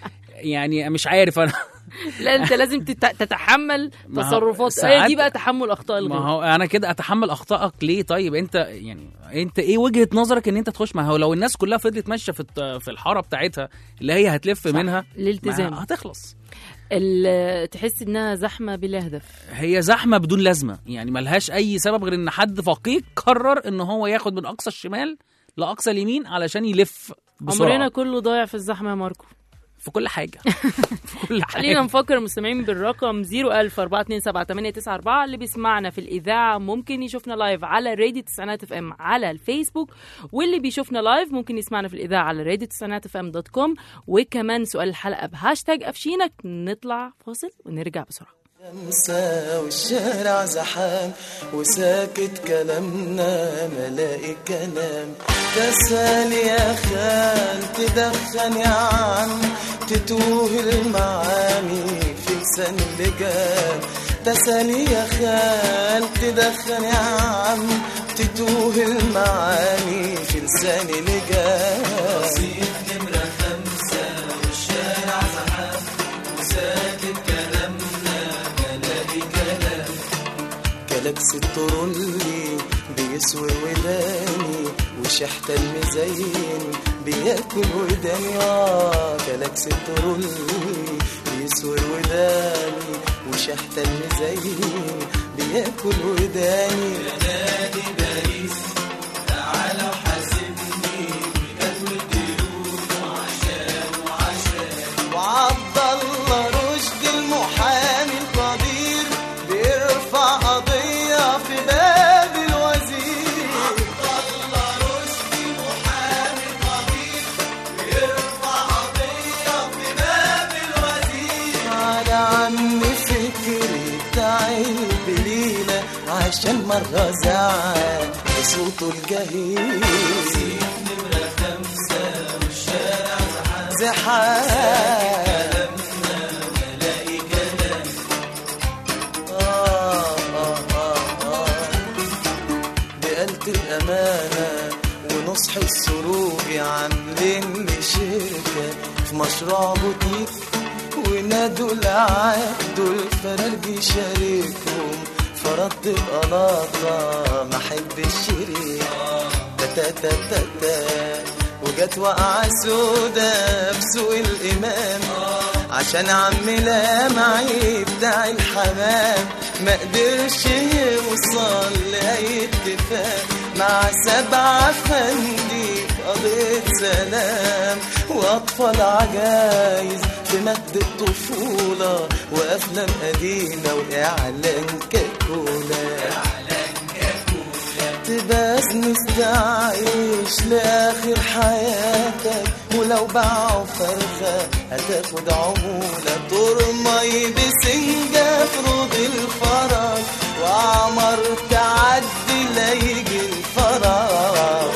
يعني مش عارف انا لا انت لازم تت- تتحمل ما هو تصرفات هي ساعات- دي بقى تحمل اخطاء ما الغير هو انا كده اتحمل اخطائك ليه طيب انت يعني انت ايه وجهه نظرك ان انت تخش ما هو لو الناس كلها فضلت ماشيه في الط- في الحاره بتاعتها اللي هي هتلف صح. منها الالتزام ما هتخلص ال- تحس انها زحمه بلا هدف هي زحمه بدون لازمه يعني ملهاش اي سبب غير ان حد فقيق قرر ان هو ياخد من اقصى الشمال لاقصى اليمين علشان يلف بسرعه عمرنا كله ضايع في الزحمه يا ماركو في كل حاجه في كل خلينا حاجه نفكر المستمعين بالرقم 010427894 اللي بيسمعنا في الإذاعة ممكن يشوفنا لايف على راديو تسعينات اف ام على الفيسبوك واللي بيشوفنا لايف ممكن يسمعنا في الإذاعة على راديو تسعينات اف ام دوت كوم وكمان سؤال الحلقة بهاشتاج أفشينك نطلع فاصل ونرجع بسرعة خمسة والشارع زحام وساكت كلامنا ملاقي كلام تسال يا خال تدخن يا عم تتوه المعاني في لسان اللجام تسال يا خال تدخن يا عم تتوه المعاني في لسان لجام رصيد نمرة خمسة والشارع زحام وساكت كلامنا ملاقي كلام كلاكس الترولي بيسور وداني وشحت المزين بياكل وداني اه كلاكس الترولي بيسور وداني وشحت المزين بياكل وداني يا نادي باريس تعالى وحاسبني بجد الديون وعشان وعشان وعبد الله رشد المحامي القدير بيرفع قضية في باب الوزير مرة زعل بصوته الجهير نمرة خمسة والشارع زحام ملاقي كلام آه آه آه آه بقلة الأمانة ونصح السروج عاملين لي شركة في مشروع بوتيك ونادوا العقد والفرار بيشاركهم فرضت القلاطة ما احب الشريك تا تا تا تا تا وجت وقعة سودا بسوق الإمام عشان عم لامعي بتاع الحمام ما قدرش يوصل لأي اتفاق مع سبعة فندي في قضية سلام وأطفال عجايز في مجد الطفولة وأفلام قديمة وإعلان كاكولا تبقى مستعيش لآخر حياتك ولو باعوا فرخة هتاخد عمولة ترمي بسنجة في روض الفرج وعمر تعدي لا يجي الفرج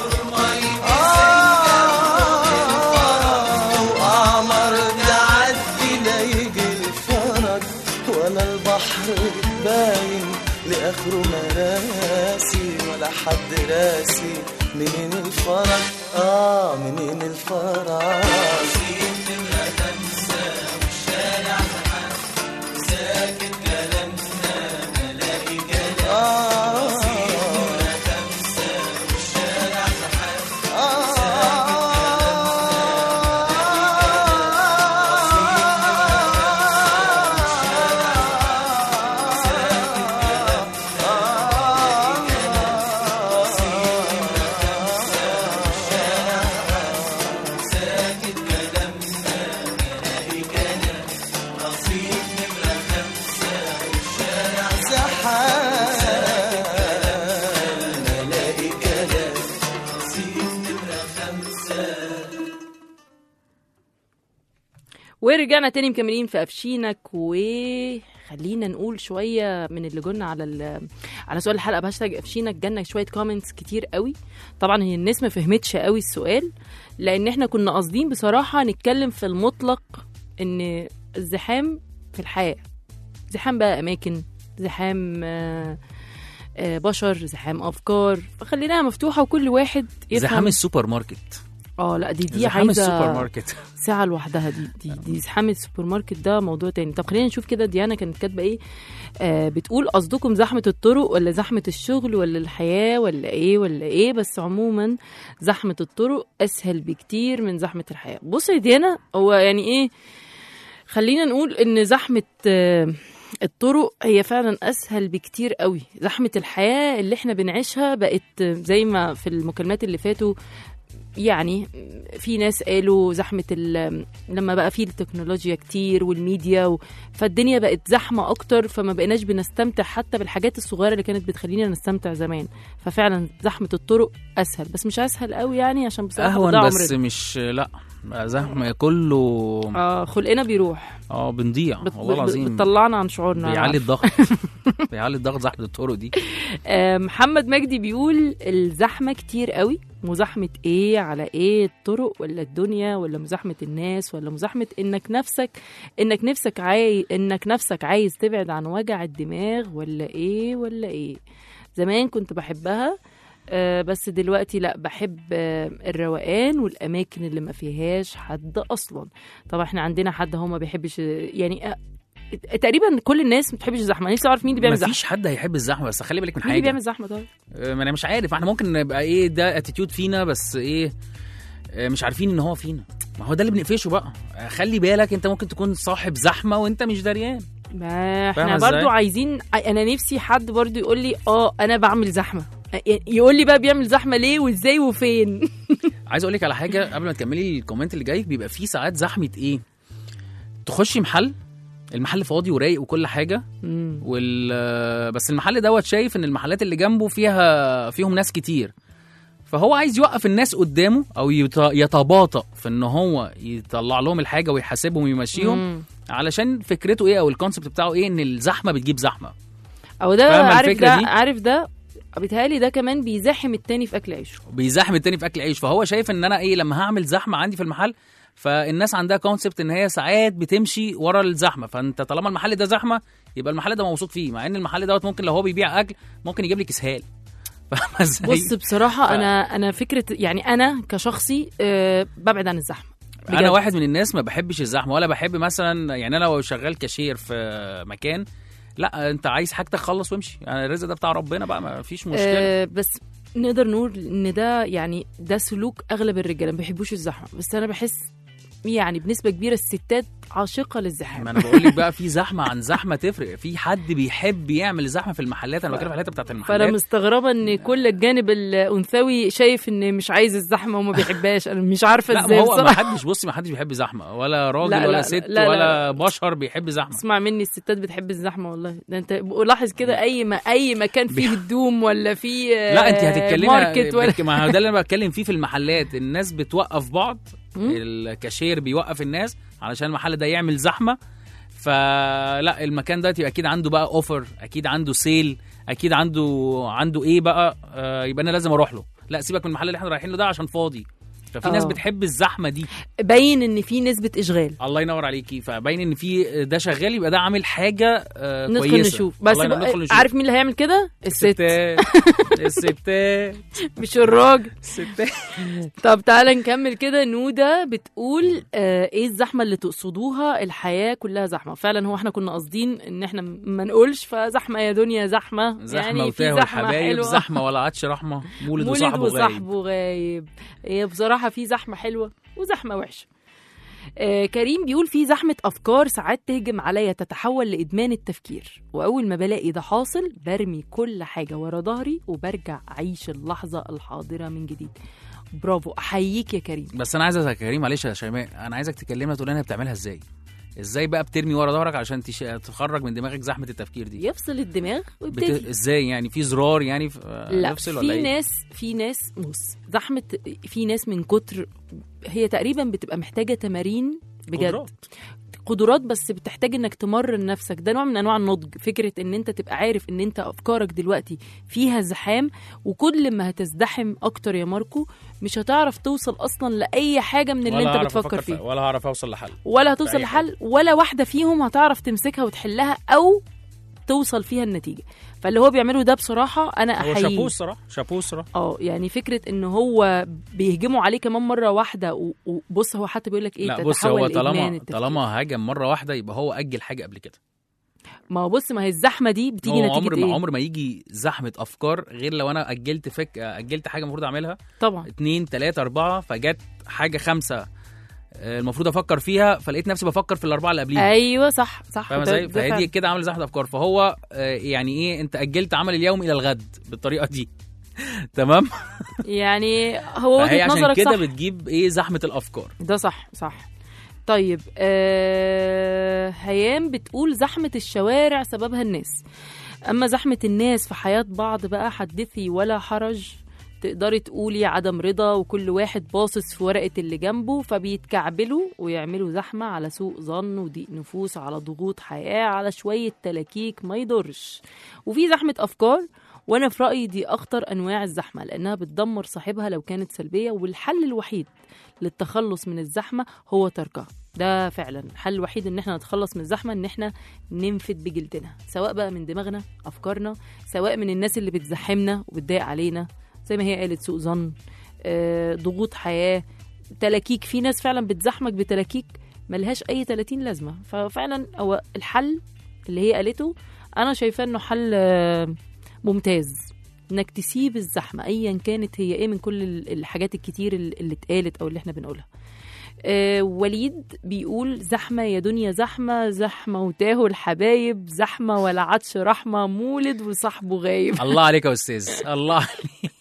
آه، وعمر تعدي لا يجي الفرج ولا البحر باين لآخره مراسي ولا حد راسي منين الفرج اه منين الفرج ورجعنا تاني مكملين في افشينك وخلينا نقول شويه من اللي قلنا على ال- على سؤال الحلقه بهاشتاج افشينك جالنا شويه كومنتس كتير قوي طبعا هي الناس ما فهمتش قوي السؤال لان احنا كنا قاصدين بصراحه نتكلم في المطلق ان الزحام في الحياه زحام بقى اماكن زحام آه، آه، بشر زحام افكار فخليناها مفتوحه وكل واحد يفهم زحام السوبر ماركت اه لا دي دي زحام عايزه السوبر ماركت ساعة لوحدها دي دي دي زحام السوبر ماركت ده موضوع تاني طب خلينا نشوف كده ديانا كانت كاتبة ايه آه بتقول قصدكم زحمة الطرق ولا زحمة الشغل ولا الحياة ولا ايه ولا ايه بس عموما زحمة الطرق اسهل بكتير من زحمة الحياة بص يا ديانا هو يعني ايه خلينا نقول ان زحمة آه الطرق هي فعلا اسهل بكتير قوي زحمة الحياة اللي احنا بنعيشها بقت زي ما في المكالمات اللي فاتوا يعني في ناس قالوا زحمة ال- لما بقى في التكنولوجيا كتير والميديا و... فالدنيا بقت زحمة أكتر فما بقيناش بنستمتع حتى بالحاجات الصغيرة اللي كانت بتخلينا نستمتع زمان ففعلا زحمة الطرق أسهل بس مش أسهل قوي يعني عشان بصراحة اهون بضيع بس عمرنا. مش لا بقى زحمه كله اه خلقنا بيروح اه بنضيع بت... والله بت... العظيم بتطلعنا عن شعورنا أنا بيعلي عارفة. الضغط بيعلي الضغط زحمه الطرق دي آه، محمد مجدي بيقول الزحمة كتير قوي مزاحمة ايه على ايه الطرق ولا الدنيا ولا مزاحمة الناس ولا مزاحمة انك نفسك انك نفسك عاي انك نفسك عايز تبعد عن وجع الدماغ ولا ايه ولا ايه زمان كنت بحبها آه، بس دلوقتي لا بحب آه، الروقان والاماكن اللي ما فيهاش حد اصلا طبعا احنا عندنا حد هو ما بيحبش يعني آه، تقريبا كل الناس ما بتحبش الزحمه نفسي اعرف مين اللي بيعمل زحمه مفيش حد هيحب الزحمه بس خلي بالك من مين اللي حاجه بيعمل زحمه طيب آه، ما انا مش عارف احنا ممكن نبقى ايه ده اتيتيود فينا بس ايه آه، مش عارفين ان هو فينا ما هو ده اللي بنقفشه بقى آه، خلي بالك انت ممكن تكون صاحب زحمه وانت مش دريان ما فاهمة احنا برضو إزاي؟ عايزين انا نفسي حد برضو يقول لي اه انا بعمل زحمه يعني يقول لي بقى بيعمل زحمه ليه وازاي وفين عايز اقول لك على حاجه قبل ما تكملي الكومنت اللي جاي بيبقى فيه ساعات زحمه ايه تخشي محل المحل فاضي ورايق وكل حاجه مم. وال بس المحل دوت شايف ان المحلات اللي جنبه فيها فيهم ناس كتير فهو عايز يوقف الناس قدامه او يت- يتباطأ في ان هو يطلع لهم الحاجه ويحاسبهم ويمشيهم مم. علشان فكرته ايه او الكونسبت بتاعه ايه ان الزحمه بتجيب زحمه او ده فاهمة عارف الفكرة ده دي؟ عارف ده بيتهيألي ده كمان بيزاحم التاني في اكل عيشه بيزاحم التاني في اكل عيش فهو شايف ان انا ايه لما هعمل زحمه عندي في المحل فالناس عندها كونسبت ان هي ساعات بتمشي ورا الزحمه فانت طالما المحل ده زحمه يبقى المحل ده موثوق فيه مع ان المحل دوت ممكن لو هو بيبيع اكل ممكن يجيب لك اسهال فاهمه ازاي؟ بص بصراحه ف- انا انا فكره يعني انا كشخصي أه ببعد عن الزحمه بجد. انا واحد من الناس ما بحبش الزحمه ولا بحب مثلا يعني انا لو شغال كاشير في مكان لا انت عايز حاجتك خلص وامشي يعني الرزق ده بتاع ربنا بقى ما فيش مشكله أه بس نقدر نقول ان ده يعني ده سلوك اغلب الرجاله ما بيحبوش الزحمه بس انا بحس يعني بنسبه كبيره الستات عاشقه للزحام ما انا بقول لك بقى في زحمه عن زحمه تفرق في حد بيحب يعمل زحمه في المحلات انا بتكلم في الحته بتاعت فانا المحلات مستغربه ان كل الجانب الانثوي شايف ان مش عايز الزحمه وما بيحبهاش انا مش عارفه لا ما ازاي هو ما بصراحه حدش بصي ما حدش بيحب زحمه ولا راجل لا، ولا لا، ست لا، لا. ولا بشر بيحب زحمه اسمع مني الستات بتحب الزحمه والله ده انت لاحظ كده اي ما اي مكان فيه هدوم ولا فيه آه، لا انت هتتكلمي ماركت ولا بك- ما هو ده اللي انا بتكلم فيه في المحلات الناس بتوقف بعض مم. الكاشير بيوقف الناس علشان المحل ده يعمل زحمه فلا المكان ده يبقى اكيد عنده بقى اوفر اكيد عنده سيل اكيد عنده عنده ايه بقى آه يبقى انا لازم اروح له لا سيبك من المحل اللي احنا رايحين له ده عشان فاضي ففي ناس اه. بتحب الزحمه دي باين ان في نسبه اشغال الله ينور عليكي فباين ان في ده شغال يبقى ده عامل حاجه آه ندخل كويسه نشوف بس الله ينور، بقى ندخل نشوف. عارف مين اللي هيعمل كده الست الستات الستات مش الراجل الستات طب تعالى نكمل كده نودة بتقول آه ايه الزحمة اللي تقصدوها الحياة كلها زحمة فعلا هو احنا كنا قاصدين ان احنا ما نقولش فزحمة يا دنيا زحمة زحمه يعني في وتاه زحمة والحبايب حلوة زحمه ولا عادش رحمه مولد, مولد وصاحبه غايب وصاحبه غايب هي بصراحة في زحمة حلوة وزحمة وحشة آه كريم بيقول في زحمة أفكار ساعات تهجم عليا تتحول لإدمان التفكير وأول ما بلاقي ده حاصل برمي كل حاجة ورا ظهري وبرجع أعيش اللحظة الحاضرة من جديد برافو أحييك يا كريم بس انا عايزك يا كريم معلش يا شيماء انا عايزك تكلمنا تقول لنا هي بتعملها ازاي ازاي بقى بترمي ورا ظهرك عشان تش... تخرج من دماغك زحمه التفكير دي يفصل الدماغ بت... ويبتدي ازاي يعني في زرار يعني في... آه، لا يفصل في ولا ايه ناس في ناس بص زحمة في ناس من كتر هي تقريبا بتبقى محتاجة تمارين بجد قدرات. قدرات بس بتحتاج انك تمرن نفسك ده نوع من انواع النضج فكره ان انت تبقى عارف ان انت افكارك دلوقتي فيها زحام وكل ما هتزدحم اكتر يا ماركو مش هتعرف توصل اصلا لاي حاجه من اللي ولا انت هعرف بتفكر أفكر في- فيه ولا هعرف اوصل لحل ولا هتوصل أي حاجة. لحل ولا واحده فيهم هتعرف تمسكها وتحلها او توصل فيها النتيجه فاللي هو بيعمله ده بصراحه انا هو احييه شابوه الصراحه شابوه الصراحه اه يعني فكره ان هو بيهجموا عليه كمان مره واحده و- وبص هو حتى بيقول لك ايه لا بص تتحول هو لإدمان طالما التفكير. طالما هاجم مره واحده يبقى هو اجل حاجه قبل كده ما هو بص ما هي الزحمه دي بتيجي هو نتيجه عمر ايه ما عمر ما يجي زحمه افكار غير لو انا اجلت فك اجلت حاجه المفروض اعملها طبعا اتنين تلاته اربعه فجت حاجه خمسه آه، المفروض افكر فيها فلقيت نفسي بفكر في الاربعه اللي قبليها ايوه صح صح فاهم ده- ازاي؟ ده فهي فعلا. دي كده عامل زحمه افكار فهو آه، يعني ايه انت اجلت عمل اليوم الى الغد بالطريقه دي تمام؟ يعني هو فهي وجهه عشان نظرك كده صح بتجيب ايه زحمه الافكار ده صح صح طيب آه هيام بتقول زحمة الشوارع سببها الناس أما زحمة الناس في حياة بعض بقى حدثي ولا حرج تقدري تقولي عدم رضا وكل واحد باصص في ورقة اللي جنبه فبيتكعبلوا ويعملوا زحمة على سوء ظن وضيق نفوس على ضغوط حياة على شوية تلاكيك ما يضرش وفي زحمة أفكار وأنا في رأيي دي أخطر أنواع الزحمة لأنها بتدمر صاحبها لو كانت سلبية والحل الوحيد للتخلص من الزحمة هو تركها ده فعلا الحل الوحيد ان احنا نتخلص من الزحمه ان احنا ننفد بجلدنا سواء بقى من دماغنا افكارنا سواء من الناس اللي بتزحمنا وبتضايق علينا زي ما هي قالت سوء ظن آه، ضغوط حياه تلاكيك في ناس فعلا بتزحمك بتلاكيك ملهاش اي 30 لازمه ففعلا هو الحل اللي هي قالته انا شايفاه انه حل آه، ممتاز انك تسيب الزحمه ايا كانت هي ايه من كل ال- الحاجات الكتير ال- اللي اتقالت او اللي احنا بنقولها آه وليد بيقول زحمة يا دنيا زحمة زحمة وتاهوا الحبايب زحمة ولا عادش رحمة مولد وصاحبه غايب الله عليك يا استاذ الله عليك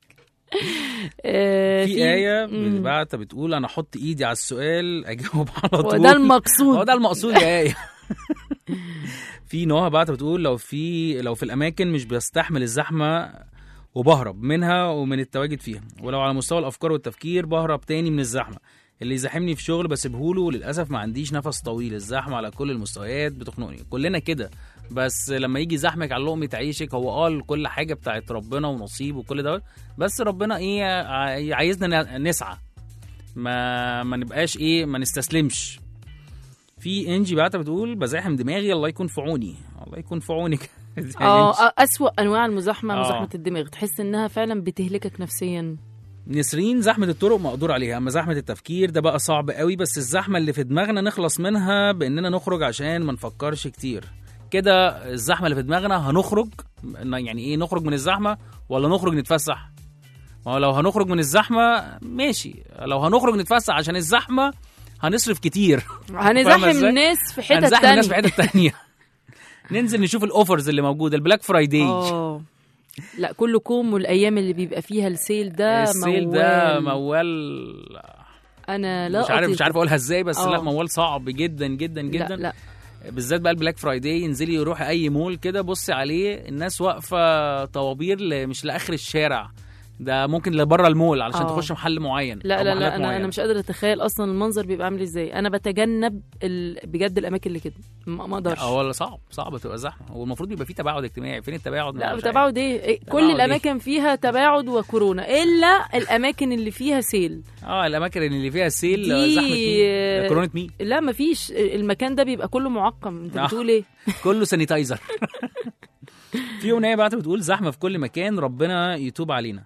آه في آية مم. بعت بتقول أنا أحط إيدي على السؤال أجاوب على طول وده المقصود هو ده المقصود يا آية في نوع بعت بتقول لو في لو في الأماكن مش بستحمل الزحمة وبهرب منها ومن التواجد فيها ولو على مستوى الأفكار والتفكير بهرب تاني من الزحمة اللي يزاحمني في شغل بسيبهوله وللأسف ما عنديش نفس طويل الزحمة على كل المستويات بتخنقني كلنا كده بس لما يجي زحمك على لقمه عيشك هو اه كل حاجه بتاعت ربنا ونصيب وكل ده بس ربنا ايه ع- عايزنا ن- نسعى ما ما نبقاش ايه ما نستسلمش في انجي بعتها بتقول بزاحم دماغي الله يكون في عوني الله يكون في عونك اه آه، اسوأ انواع المزاحمه آه. مزاحمه الدماغ تحس انها فعلا بتهلكك نفسيا نسرين زحمة الطرق مقدور عليها أما زحمة التفكير ده بقى صعب قوي بس الزحمة اللي في دماغنا نخلص منها بإننا نخرج عشان ما نفكرش كتير كده الزحمة اللي في دماغنا هنخرج يعني إيه نخرج من الزحمة ولا نخرج نتفسح ما هو لو هنخرج من الزحمة ماشي لو هنخرج نتفسح عشان الزحمة هنصرف كتير فاهمة هنزاحم إزاي؟ الناس في حتت هنزحم الناس في تانية. حتت تانية ننزل نشوف الأوفرز اللي موجودة البلاك فرايداي اه لا كله كوم والايام اللي بيبقى فيها السيل ده السيل ده موال. موال انا لا مش عارف أطيق. مش عارف اقولها ازاي بس آه. لا موال صعب جدا جدا جدا لا لا بالذات بقى البلاك فرايداي انزلي روحي اي مول كده بصي عليه الناس واقفه طوابير ل- مش لاخر الشارع ده ممكن لبره المول علشان آه. تخش محل معين لا أو لا محلات لا انا انا معينة. مش قادره اتخيل اصلا المنظر بيبقى عامل ازاي انا بتجنب ال... بجد الاماكن اللي كده ما ما اقدرش هو صعب صعب تبقى زحمه هو المفروض يبقى في تباعد اجتماعي فين التباعد لا مش عارف. تباعد ايه إيه، كل تباعد إيه؟ الاماكن فيها تباعد وكورونا الا الاماكن اللي فيها سيل اه الاماكن اللي فيها سيل دي- زحمه مين كورونا مين لا مفيش المكان ده بيبقى كله معقم انت آه. بتقول ايه كله سانيتايزر في اغنيه بعتها بتقول زحمه في كل مكان ربنا يتوب علينا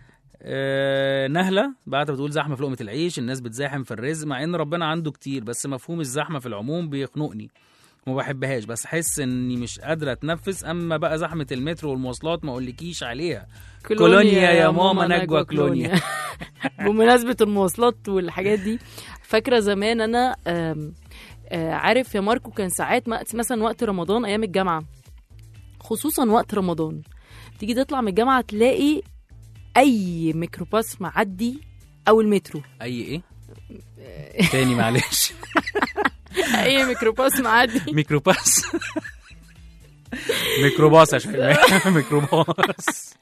آه نهله بعتها بتقول زحمه في لقمه العيش الناس بتزاحم في الرزق مع ان ربنا عنده كتير بس مفهوم الزحمه في العموم بيخنقني وما بحبهاش بس احس اني مش قادره اتنفس اما بقى زحمه المترو والمواصلات ما اقولكيش عليها كولونيا يا ماما نجوى كولونيا بمناسبه المواصلات والحاجات دي فاكره زمان انا آم، آه، عارف يا ماركو كان ساعات مق- مثلا وقت رمضان ايام الجامعه خصوصا وقت رمضان تيجي تطلع من الجامعه تلاقي اي ميكروباص معدي او المترو اي ايه تاني معلش اي ميكروباص معدي ميكروباص ميكروباص يا شيماء ميكروباص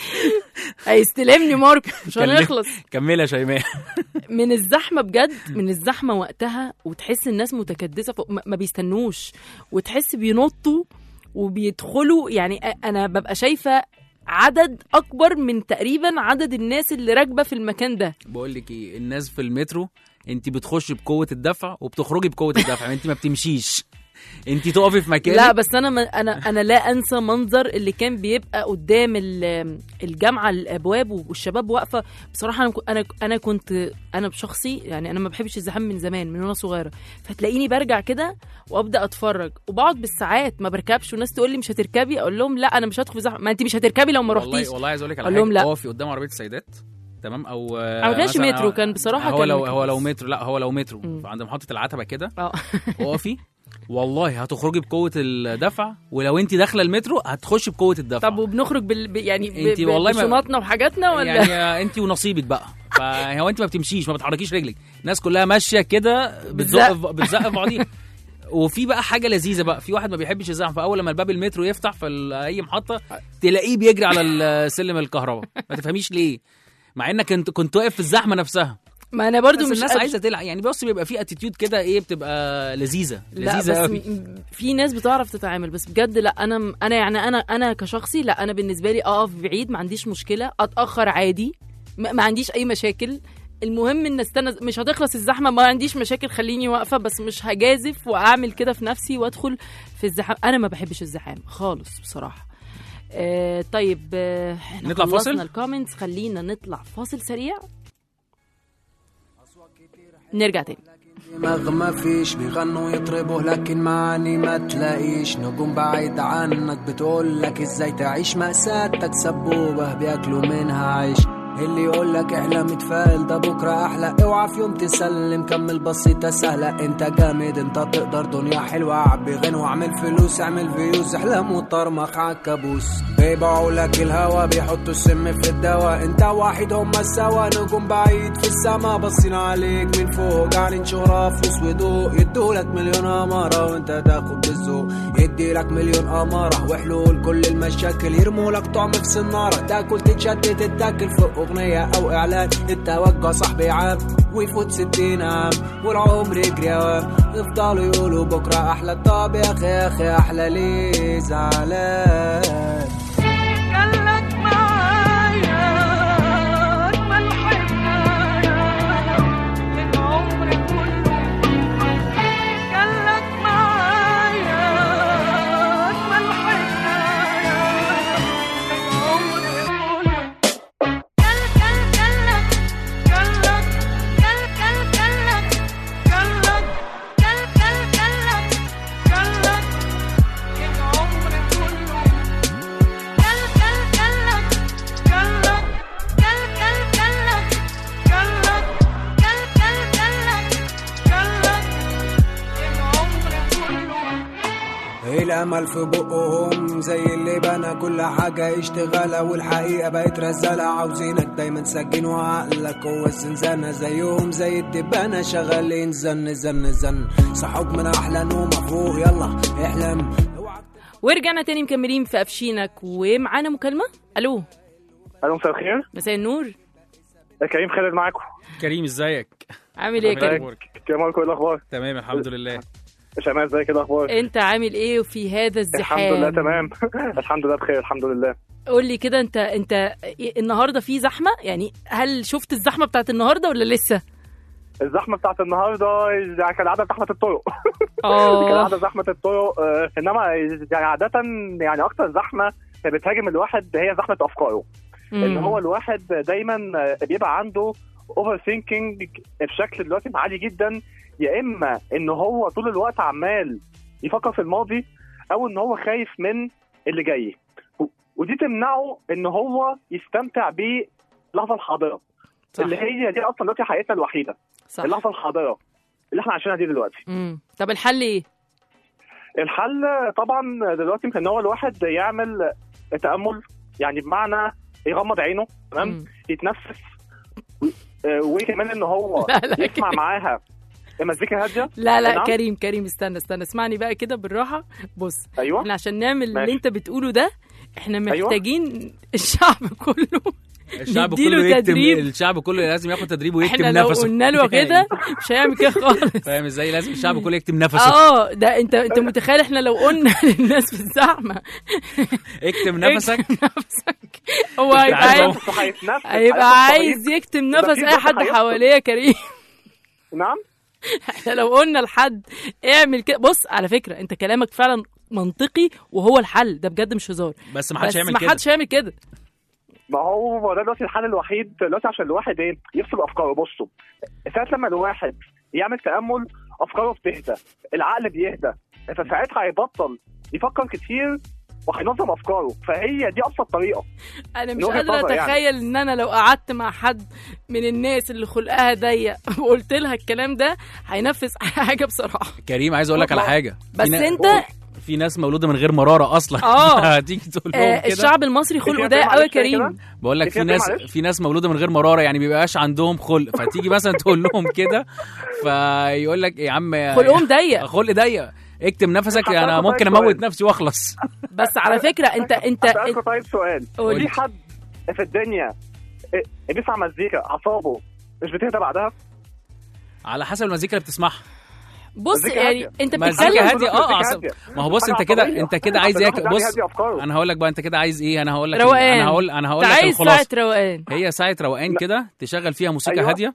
هيستلمني ماركو مش كلم- هنخلص كملي يا شيماء من الزحمه بجد من الزحمه وقتها وتحس الناس متكدسه فوق ما ما بيستنوش وتحس بينطوا وبيدخلوا يعني أ- انا ببقى شايفه عدد اكبر من تقريبا عدد الناس اللي راكبه في المكان ده بقول لك ايه الناس في المترو انت بتخشي بقوه الدفع وبتخرجي بقوه الدفع انت ما بتمشيش انت تقفي في مكانك لا بس انا ما انا انا لا انسى منظر اللي كان بيبقى قدام ال- الجامعه الابواب والشباب واقفه بصراحه انا انا انا كنت انا بشخصي يعني انا ما بحبش الزحام من زمان من وانا صغيره فتلاقيني برجع كده وابدا اتفرج وبقعد بالساعات ما بركبش والناس تقول لي مش هتركبي اقول لهم لا انا مش هدخل في زحمه ما انت مش هتركبي لو ما رحتيش والله والله عايز اقول لك على أقول لهم حاجه لا. اقفي قدام عربيه السيدات تمام او أنا ما كانش مثلاً- مترو، كان بصراحة هو كان لو ميكروباص. هو لو مترو لا هو لو مترو مم. عند محطه العتبه كده اه اقفي والله هتخرجي بقوه الدفع ولو انت داخله المترو هتخشي بقوه الدفع طب وبنخرج بال ب- يعني ب- انتي ب- والله ما- بشنطنا وحاجاتنا ولا يعني انت ونصيبك بقى فهو انت ما بتمشيش ما بتحركيش رجلك الناس كلها ماشيه كده بتزق بتزق. بتزق في بعضيها وفي بقى حاجه لذيذه بقى في واحد ما بيحبش الزحمه فاول لما الباب المترو يفتح في ال- اي محطه تلاقيه بيجري على السلم الكهرباء ما تفهميش ليه مع انك كنت كنت واقف في الزحمه نفسها ما انا برضو بس مش الناس قادرة- عايزه تلعب يعني بص بيبقى في اتيتيود كده ايه بتبقى لذيذه لا لذيذه بس قوي م- في ناس بتعرف تتعامل بس بجد لا انا انا يعني انا انا كشخصي لا انا بالنسبه لي اقف بعيد ما عنديش مشكله اتاخر عادي ما, ما عنديش اي مشاكل المهم ان استنى مش هتخلص الزحمه ما عنديش مشاكل خليني واقفه بس مش هجازف واعمل كده في نفسي وادخل في الزحام انا ما بحبش الزحام خالص بصراحه آه طيب آه احنا نطلع خلصنا فاصل؟ الكومنتس خلينا نطلع فاصل سريع نرجع تاني دماغ ما فيش بيغنوا يطربوا لكن معاني ما تلاقيش نجوم بعيد عنك بتقول لك ازاي تعيش مأساتك سبوبة بياكلوا منها عيش اللي يقول لك احلم اتفائل ده بكره احلى اوعى في يوم تسلم كمل بسيطه سهله انت جامد انت تقدر دنيا حلوه عبي غنى واعمل فلوس اعمل فيوز احلام وطرمخ عالكابوس بيبيعوا لك الهوا بيحطوا السم في الدواء انت واحد هما سوا نجوم بعيد في السما باصين عليك من فوق جعلين شهرة فلوس وضوء يدولك مليون اماره وانت تاخد بالذوق يديلك مليون اماره وحلول كل المشاكل يرموا لك طعم في سناره تاكل تتشتت تتاكل فوق اغنية او اعلان التوجه صاحبي عام ويفوت ستين عام والعمر يجري اوام يفضلوا يقولوا بكرة احلى طب يا اخي يا اخي احلى ليه زعلان قالك معايا أجمل حكاية من عمري كله قالك معايا أجمل حكاية من عمري كله قال قال قالك قالك قال قال قالك قالك قال قال قالك قالك من عمري كله قال قال قالك قالك قال قال قالك قالك قال قال قالك قالك من عمري كله الامل في بقهم زي اللي بنى كل حاجة اشتغالة والحقيقة بقت رزالة عاوزينك دايما سجين وعقلك هو الزنزانة زيهم زي الدبانة شغالين زن زن زن صحوك من احلى نوم فوق يلا احلم ورجعنا تاني مكملين في قفشينك ومعانا مكالمه الو الو مساء الخير مساء النور كريم خالد معاكم كريم ازيك عامل ايه يا كريم كريم مالكم ايه الاخبار تمام الحمد لله شمال ازيك ايه الاخبار انت عامل ايه في هذا الزحام الحمد لله تمام الحمد لله بخير الحمد لله قول لي كده انت انت النهارده في زحمه يعني هل شفت الزحمه بتاعت النهارده ولا لسه الزحمه بتاعت النهارده يعني كان عدد زحمه الطرق اه. كان عدد زحمه الطرق آه، انما يعني عاده يعني اكتر زحمه بتهاجم الواحد هي زحمه افكاره مم. ان هو الواحد دايما بيبقى عنده اوفر ثينكينج بشكل دلوقتي عالي جدا يا اما ان هو طول الوقت عمال يفكر في الماضي او ان هو خايف من اللي جاي و- ودي تمنعه ان هو يستمتع باللحظه الحاضره صح. اللي هي دي اصلا دلوقتي حياتنا الوحيده صح. اللحظه الحاضره اللي احنا عايشينها دي دلوقتي مم. طب الحل ايه الحل طبعا دلوقتي ان هو الواحد يعمل تامل يعني بمعنى يغمض عينه تمام يتنفس آه، وكمان ان هو لا، لا، يسمع معاها مزيكا هاديه لا لا نعم؟ كريم كريم استنى استنى اسمعني بقى كده بالراحه بص ايوه احنا عشان نعمل اللي ماشي. انت بتقوله ده احنا أيوة. محتاجين الشعب كله الشعب نديله كله يكتم تدريب. الشعب كله لازم ياخد تدريب ويكتم احنا لو نفسه قلنا له كده مش هيعمل كده خالص فاهم ازاي لازم الشعب كله يكتم نفسه اه ده انت انت متخيل احنا لو قلنا للناس في الزحمه اكتم نفسك هو مش هيبقى عارف عايز هو هيتنفس هيبقى عايز يكتم نفس اي حد حواليه يا كريم نعم احنا لو قلنا لحد اعمل كده بص على فكره انت كلامك فعلا منطقي وهو الحل ده بجد مش هزار بس ما حدش بس يعمل ما كده حدش يعمل كده ما هو ده دلوقتي الحل الوحيد دلوقتي عشان الواحد ايه يفصل افكاره بصوا ساعه لما الواحد يعمل تامل افكاره بتهدى العقل بيهدى فساعتها هيبطل يفكر كتير وهينظم افكاره فهي دي ابسط طريقه انا مش من وجهة قادره نظري يعني. اتخيل ان انا لو قعدت مع حد من الناس اللي خلقها ضيق وقلت لها الكلام ده هينفذ حاجه بصراحه كريم عايز اقول لك على حاجه بس في نا- انت في ناس مولوده من غير مراره اصلا اه. هتيجي تقول لهم آه كده الشعب المصري خلقه ضيق قوي يا كريم بقول لك كده في ناس معلش. في ناس مولوده من غير مراره يعني بيبقاش عندهم خلق فتيجي مثلا تقول لهم كده فيقول لك يا عم خلقهم ضيق. خلق ضيق اكتم نفسك هسألك انا طيب ممكن سؤال. اموت نفسي واخلص بس على فكره انت انت هسألكوا طيب سؤال قول. في حد في الدنيا إيه- بيسمع مزيكا اعصابه مش بتهدى بعدها على حسب المزيكا اللي بتسمعها بص مزيكا يعني هادية. انت مزيكا بتتكلم هاديه اه مزيكا عصب. هادية. ما هو بص حاجة انت كده عصبية. انت كده عايز عشان ايه الواحد بص يهدي أفكاره. انا هقول لك بقى انت كده عايز ايه انا هقول لك روقان انا هقول انا هقول انت لك عايز الخلاصه ساعه روقان هي ساعه روقان كده تشغل فيها موسيقى أيوة. هاديه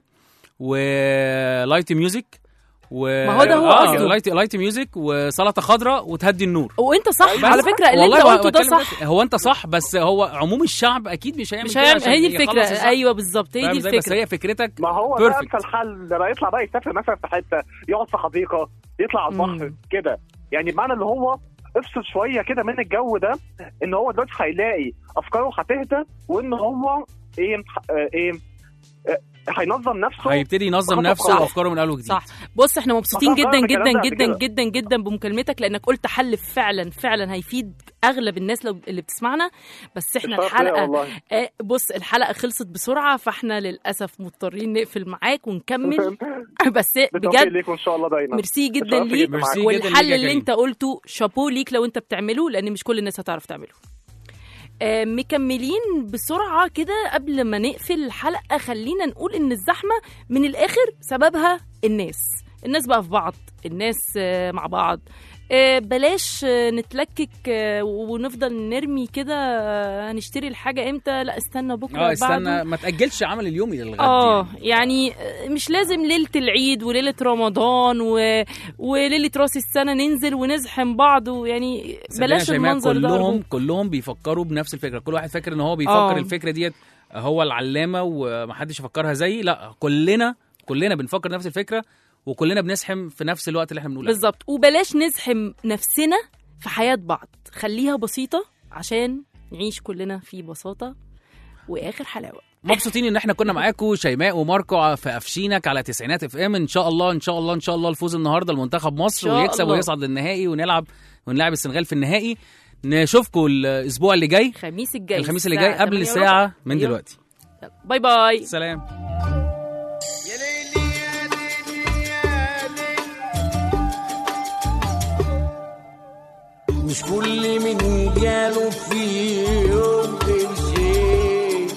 ولايت ميوزك و ما هو ده هو آه قصده. لايت لايت ميوزك وسلطه خضراء وتهدي النور وانت صح بس. على فكره اللي والله انت بقى قلته ده بتكلم صح بس- هو انت صح بس هو عموم الشعب اكيد مش هيعمل مش كده هيعمل عشان هي دي يخلص الفكره الزحمة. ايوه بالظبط هي فاهم دي ازاي؟ بس الفكره هي فكرتك ما هو ده Perfect. امثل الحل ده بقى يطلع بقى يسافر مثلا في حته يقعد في حديقه يطلع على البحر كده يعني بمعنى اللي هو افصل شويه كده من الجو ده ان هو دلوقتي هيلاقي افكاره هتهدى وان هو ايه آه، ايه آه، هينظم نفسه هيبتدي ينظم بخطوة نفسه بخطوة. وافكاره من اول وجديد صح بص احنا مبسوطين فكرنا جدا في الكلام جدا ده قبل جدا كده. جدا جدا بمكالمتك لانك قلت حل فعلا فعلا هيفيد اغلب الناس لو اللي بتسمعنا بس احنا الشرف ليا الحلقه والله. آه، بص الحلقه خلصت بسرعه فاحنا للاسف مضطرين نقفل معاك ونكمل بس بالتوفيق بجد ليكم ان شاء الله دايما ميرسي جدا الشرف ليك جدا معاكم. ميرسي جدا ليك والحل يا اللي كريم. انت قلته شابو ليك لو انت بتعمله لان مش كل الناس هتعرف تعمله آه، مكملين بسرعة كده قبل ما نقفل الحلقة خلينا نقول إن الزحمة من الآخر سببها الناس الناس بقى في بعض الناس آه، مع بعض آه، بلاش آه، نتلكك آه، ونفضل نرمي كده آه، هنشتري الحاجة امتى لا استنى بكرة اه بعده. استنى ما تاجلش عمل اليوم للغد اه يعني. يعني مش لازم ليله العيد وليله رمضان و... وليله راس السنه ننزل ونزحم بعض ويعني صدقني بلاش يا شيماء المنظر ده كلهم أرجوك. كلهم بيفكروا بنفس الفكره كل واحد فاكر ان هو بيفكر آه. الفكره ديت هو العلامه ومحدش يفكرها زيي لا كلنا كلنا بنفكر نفس الفكره وكلنا بنزحم في نفس الوقت اللي احنا بنقول عليه. بالظبط وبلاش نزحم نفسنا في حياه بعض خليها بسيطه عشان نعيش كلنا في بساطه واخر حلاوه مبسوطين ان احنا كنا معاكم شيماء وماركو في افشينك على تسعينات اف ام ان شاء الله ان شاء الله ان شاء الله الفوز النهارده لمنتخب مصر شاء ويكسب الله. ويصعد للنهائي ونلعب ونلعب السنغال في النهائي نشوفكم الاسبوع اللي جاي الخميس الجاي الخميس اللي جاي الساعة قبل 8 الساعه وربع. من أيوة. دلوقتي باي باي سلام مش كل من جاله في يوم قرشين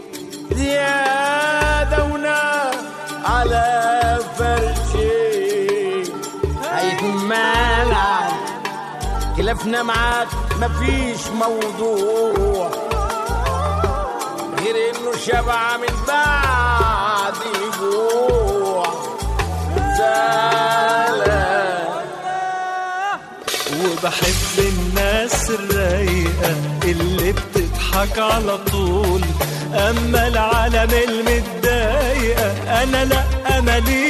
زيادة ونار على فرشين هيكون مالعب خلافنا معاك مفيش موضوع غير انه شبع من بعد جوع زعلان وبحب الناس الرايقة اللي بتضحك على طول أما العالم المتضايقة أنا لأ ماليش